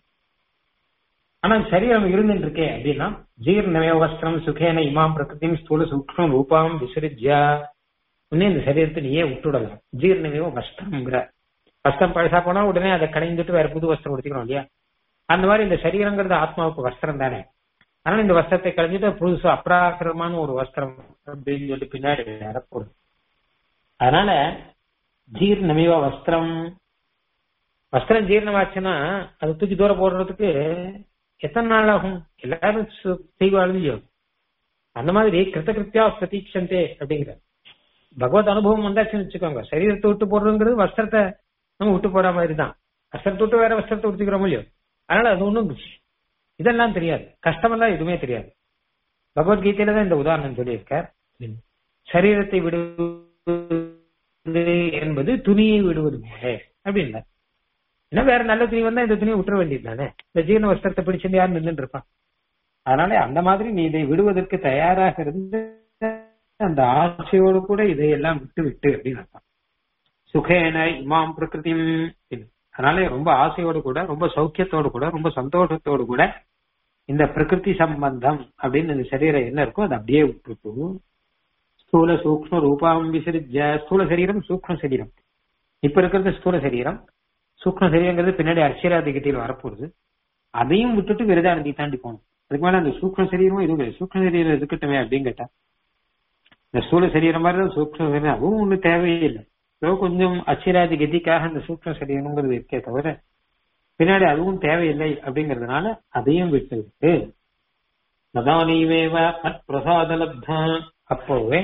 S1: ஆனா சரீரம் இருந்துட்டு இருக்கே அப்படின்னா ஜீர்ணமே வஸ்திரம் சுகேன இமாம் பிரகிருதிம் ஸ்தூல சூக்ஷ்மம் ரூபாம் விசரிஜ்யா உடனே இந்த சரீரத்தை நீயே விட்டுடலாம் ஜீர்ணமே வஸ்திரம்ங்கிற வஸ்திரம் பழசா போனா உடனே அதை கடைந்துட்டு வேற புது வஸ்திரம் உடுத்திக்கணும் இல்லையா அந்த மாதிரி இந்த சரீரங்கிறது ஆத்மாவுக்கு வஸ்திரம் தானே அதனால இந்த வஸ்திரத்தை கழிஞ்சிட்டு புதுசு அப்ராக்கிரமான ஒரு வஸ்திரம் அப்படின்னு சொல்லி பின்னாடி வரப்போகுது அதனால ஜீர்ணமேவ வஸ்திரம் வஸ்திரம் ஜீரணமாச்சுன்னா அதை தூக்கி தூரம் போடுறதுக்கு எத்தனை நாள் ஆகும் எல்லாரும் சு- செய்வாள் இல்லையோ அந்த மாதிரி கிருத்தகிருத்தியா பிரதீட்சந்தே அப்படிங்கிற பகவத் அனுபவம் வந்தாச்சுன்னு வச்சுக்கோங்க சரீரத்தை விட்டு போடுறதுங்கிறது வஸ்திரத்தை நம்ம விட்டு போற மாதிரி தான் வஸ்திரத்தை விட்டு வேற வஸ்திரத்தை உடுத்திக்கிறோம் இல்லையோ அதனால அது ஒண்ணும் இதெல்லாம் தெரியாது கஷ்டமெல்லாம் எதுவுமே தெரியாது பகவத்கீதையில தான் இந்த உதாரணம் சொல்லியிருக்கார் சரீரத்தை விடுவது என்பது துணியை விடுவது போல அப்படின்னா என்ன வேற நல்ல துணி வந்தா இந்த துணியை விட்டுற வேண்டியது தானே இந்த ஜீரண வஸ்திரத்தை பிடிச்சிருந்து யார் நின்றுட்டு இருப்பான் அதனால அந்த மாதிரி நீ இதை விடுவதற்கு தயாராக இருந்து அந்த ஆசையோடு கூட இதையெல்லாம் விட்டு விட்டு அப்படின்னு அர்த்தம் சுகேன இமாம் பிரகிருதிம் அதனால ரொம்ப ஆசையோடு கூட ரொம்ப சௌக்கியத்தோடு கூட ரொம்ப சந்தோஷத்தோடு கூட இந்த பிரகிருதி சம்பந்தம் அப்படின்னு இந்த சரீரம் என்ன இருக்கோ அதை அப்படியே விட்டுட்டு ஸ்தூல சூக்ம ரூபாம் விசரிஜ ஸ்தூல சரீரம் சூக்ம சரீரம் இப்ப இருக்கிறது ஸ்தூல சரீரம் சூக்ம சரீரங்கிறது பின்னாடி அர்ச்சராதிகத்தில் வரப்போகுது அதையும் விட்டுட்டு விரதானந்தி தாண்டி போகணும் அதுக்கு மேல அந்த சூக்ம சரீரமும் எதுவும் கிடையாது சூக்ம சரீரம் இருக்கட்டுமே அப்படின்னு கேட்டா இந்த ஸ்தூல சரீரம் மாதிரி தான் சூக்ம சரீரம் அதுவும் ஒண்ணு தேவையில்லை ஏதோ கொஞ்சம் அச்சிராதி கதிக்காக அந்த சூக்ம சரீரம்ங்கிறது இருக்கே தவிர பின்னாடி அதுவும் தேவையில்லை அப்படிங்கறதுனால அதையும் விட்டு நதானீமேவ மத் பிரசாதலப்தா அப்போவே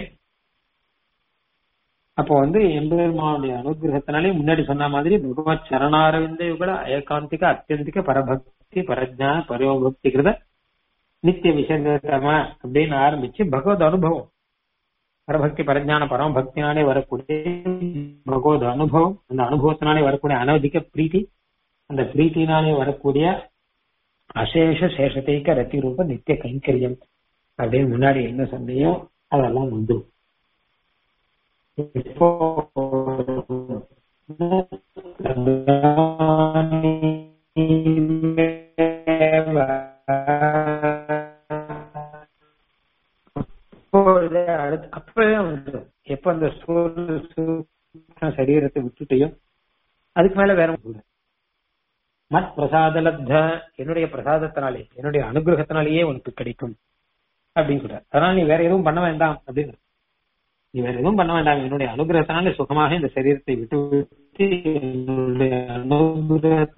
S1: அப்போ வந்து எம்பெருமானுடைய அனுகிரகத்தினாலே முன்னாடி சொன்ன மாதிரி பகவத் சரணாரவிந்த யுகட ஏகாந்திக அத்தியந்திக பரபக்தி பரஜான பரோபக்தி கிருத நித்திய விசங்கரம அப்படின்னு ஆரம்பிச்சு பகவத் அனுபவம் பரபக்தி பரஜான பரமபக்தினாலே வரக்கூடிய பகவத் அனுபவம் அந்த அனுபவத்தினாலே வரக்கூடிய அனவதிக பிரீத்தி அந்த பிரீத்தினாலே வரக்கூடிய அசேஷ சேஷத்தைக்க ரத்தி ரூப நித்திய கைங்கரியம் அப்படின்னு முன்னாடி என்ன சொன்னையோ அதெல்லாம் உண்டு இப்போ அப்பொழுது அடுத்து அப்பவே வந்துடும் எப்ப அந்த ஸ்தூல சூக்ஷ்ம சரீரத்தை விட்டுட்டையோ அதுக்கு மேல வேற ஒண்ணும் இல்ல. மத் பிரசாதலப்த என்னுடைய பிரசாதத்தினாலே என்னுடைய அனுகிரகத்தினாலேயே உனக்கு கிடைக்கும் அப்படின்னு சொல்ற அதனால நீ வேற எதுவும் பண்ண வேண்டாம் அப்படின்னு நீ வேற எதுவும் பண்ண வேண்டாம் என்னுடைய அனுகிரகத்தினாலே சுகமாக இந்த சரீரத்தை விட்டு விட்டு என்னுடைய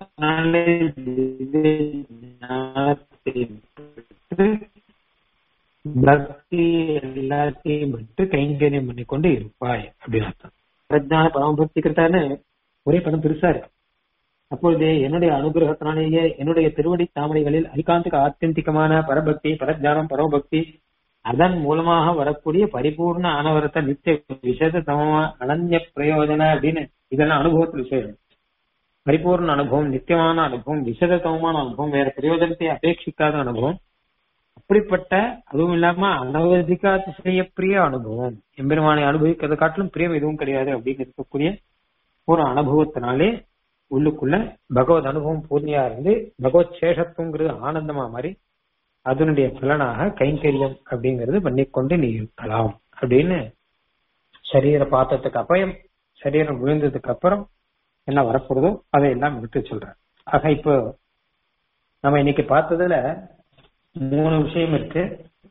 S1: அனுகிரகத்தினாலே திவ்ய ஞானத்தை பெற்று பக்தி எல்லாத்தையும் விட்டு கைங்கரியம் பண்ணி கொண்டு இருப்பாய் அப்படின்னு அர்த்தம் பிரஜான பரமபக்தி கிருத்தான்னு ஒரே பதம் பெருசா இருக்கு அப்பொழுது என்னுடைய அனுகிரகத்தினாலேயே என்னுடைய திருவடி தாமரைகளில் ஐகாந்திக ஆத்தியந்திகமான பரபக்தி பரஜானம் பரமபக்தி அதன் மூலமாக வரக்கூடிய பரிபூர்ண அனவரத்த நித்திய விசேஷ தமமா அனன்ய பிரயோஜன அப்படின்னு இதெல்லாம் அனுபவத்தில் விஷயம் பரிபூர்ண அனுபவம் நித்தியமான அனுபவம் விசதத்தமமான அனுபவம் வேற பிரயோஜனத்தை அபேட்சிக்காத அனுபவம் அப்படிப்பட்ட அதுவும் இல்லாம அனவதிகாதிசய பிரிய அனுபவம் எம்பெருமானை அனுபவிக்கிறத காட்டிலும் பிரியம் எதுவும் கிடையாது அப்படின்னு இருக்கக்கூடிய ஒரு அனுபவத்தினாலே உள்ளுக்குள்ள பகவத் அனுபவம் பூர்ணியா இருந்து பகவத் சேஷத்துவங்கிறது ஆனந்தமா மாதிரி அதனுடைய பலனாக கைங்கரியம் அப்படிங்கிறது பண்ணிக்கொண்டு நீ இருக்கலாம் அப்படின்னு சரீர பாத்திரத்துக்கு அப்புறம் சரீரம் விழுந்ததுக்கு அப்புறம் என்ன வரப்போறதோ அதையெல்லாம் எடுத்து சொல்றேன் ஆக இப்போ நம்ம இன்னைக்கு பார்த்ததுல மூணு விஷயம் இருக்கு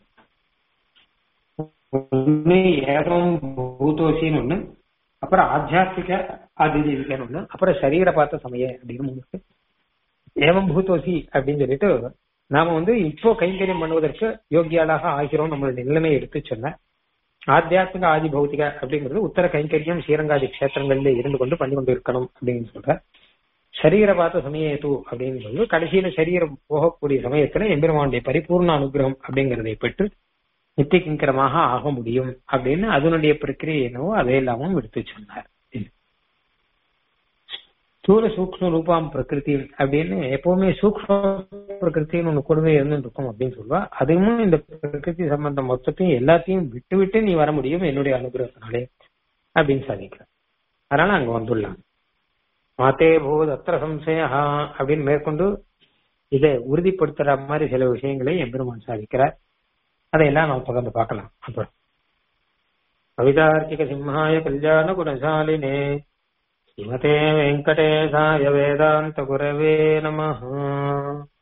S1: ஒண்ணு ஏகம் பூதோசின்னு ஒண்ணு அப்புறம் ஆத்தியாத்மிக ஆதிதேவிகன்னு ஒண்ணு அப்புறம் சரீர பார்த்த சமய அப்படின்னு மூணு இருக்கு ஏவம் பூதோசி அப்படின்னு சொல்லிட்டு நாம வந்து இப்போ கைங்கரியம் பண்ணுவதற்கு யோகியாளாக ஆகிறோம் நம்மளுடைய நிலைமையை எடுத்து சொன்ன ஆத்தியாத்மிக ஆதி பௌத்திக அப்படிங்கிறது உத்தர கைங்கரியம் ஸ்ரீரங்காதி கஷேத்திரங்கள்ல இருந்து கொண்டு பண்ணி கொண்டு இருக்கணும் அப்படின்னு சொல்ற சரீர பார்த்த சமயத்து அப்படின்னு சொல்லி கடைசியில சரீரம் போகக்கூடிய சமயத்துல எம்பெருமானுடைய பரிபூர்ண அனுகிரகம் அப்படிங்கறதை பெற்று நித்திய கிங்கரமாக ஆக முடியும் அப்படின்னு அதனுடைய பிரக்கிரியை என்னவோ அதையெல்லாமும் எடுத்து சொன்னார் ஸ்தூல சூக்ம ரூபாம் பிரகிருதி அப்படின்னு எப்பவுமே சூக்ம பிரகிருத்தின்னு ஒண்ணு கூடவே இருந்து இருக்கும் அப்படின்னு சொல்லுவா அதுவும் இந்த பிரகிருதி சம்பந்தம் மொத்தத்தையும் எல்லாத்தையும் விட்டு விட்டு நீ வர முடியும் என்னுடைய அனுகிரகத்தினாலே அப்படின்னு சாதிக்கிற அதனால அங்க வந்துடலாம் மாத்தே போது அத்திர சம்சயா அப்படின்னு மேற்கொண்டு இதை உறுதிப்படுத்துற மாதிரி சில விஷயங்களை எம்பெருமான் சாதிக்கிறார் அதையெல்லாம் நாம் தொடர்ந்து பார்க்கலாம் அப்புறம் கவிதார்க்கிக சிம்ஹாய கல்யாண குணசாலினே ஸ்ரீமதே வெங்கடேசாய வேதாந்த குரவே நமஹ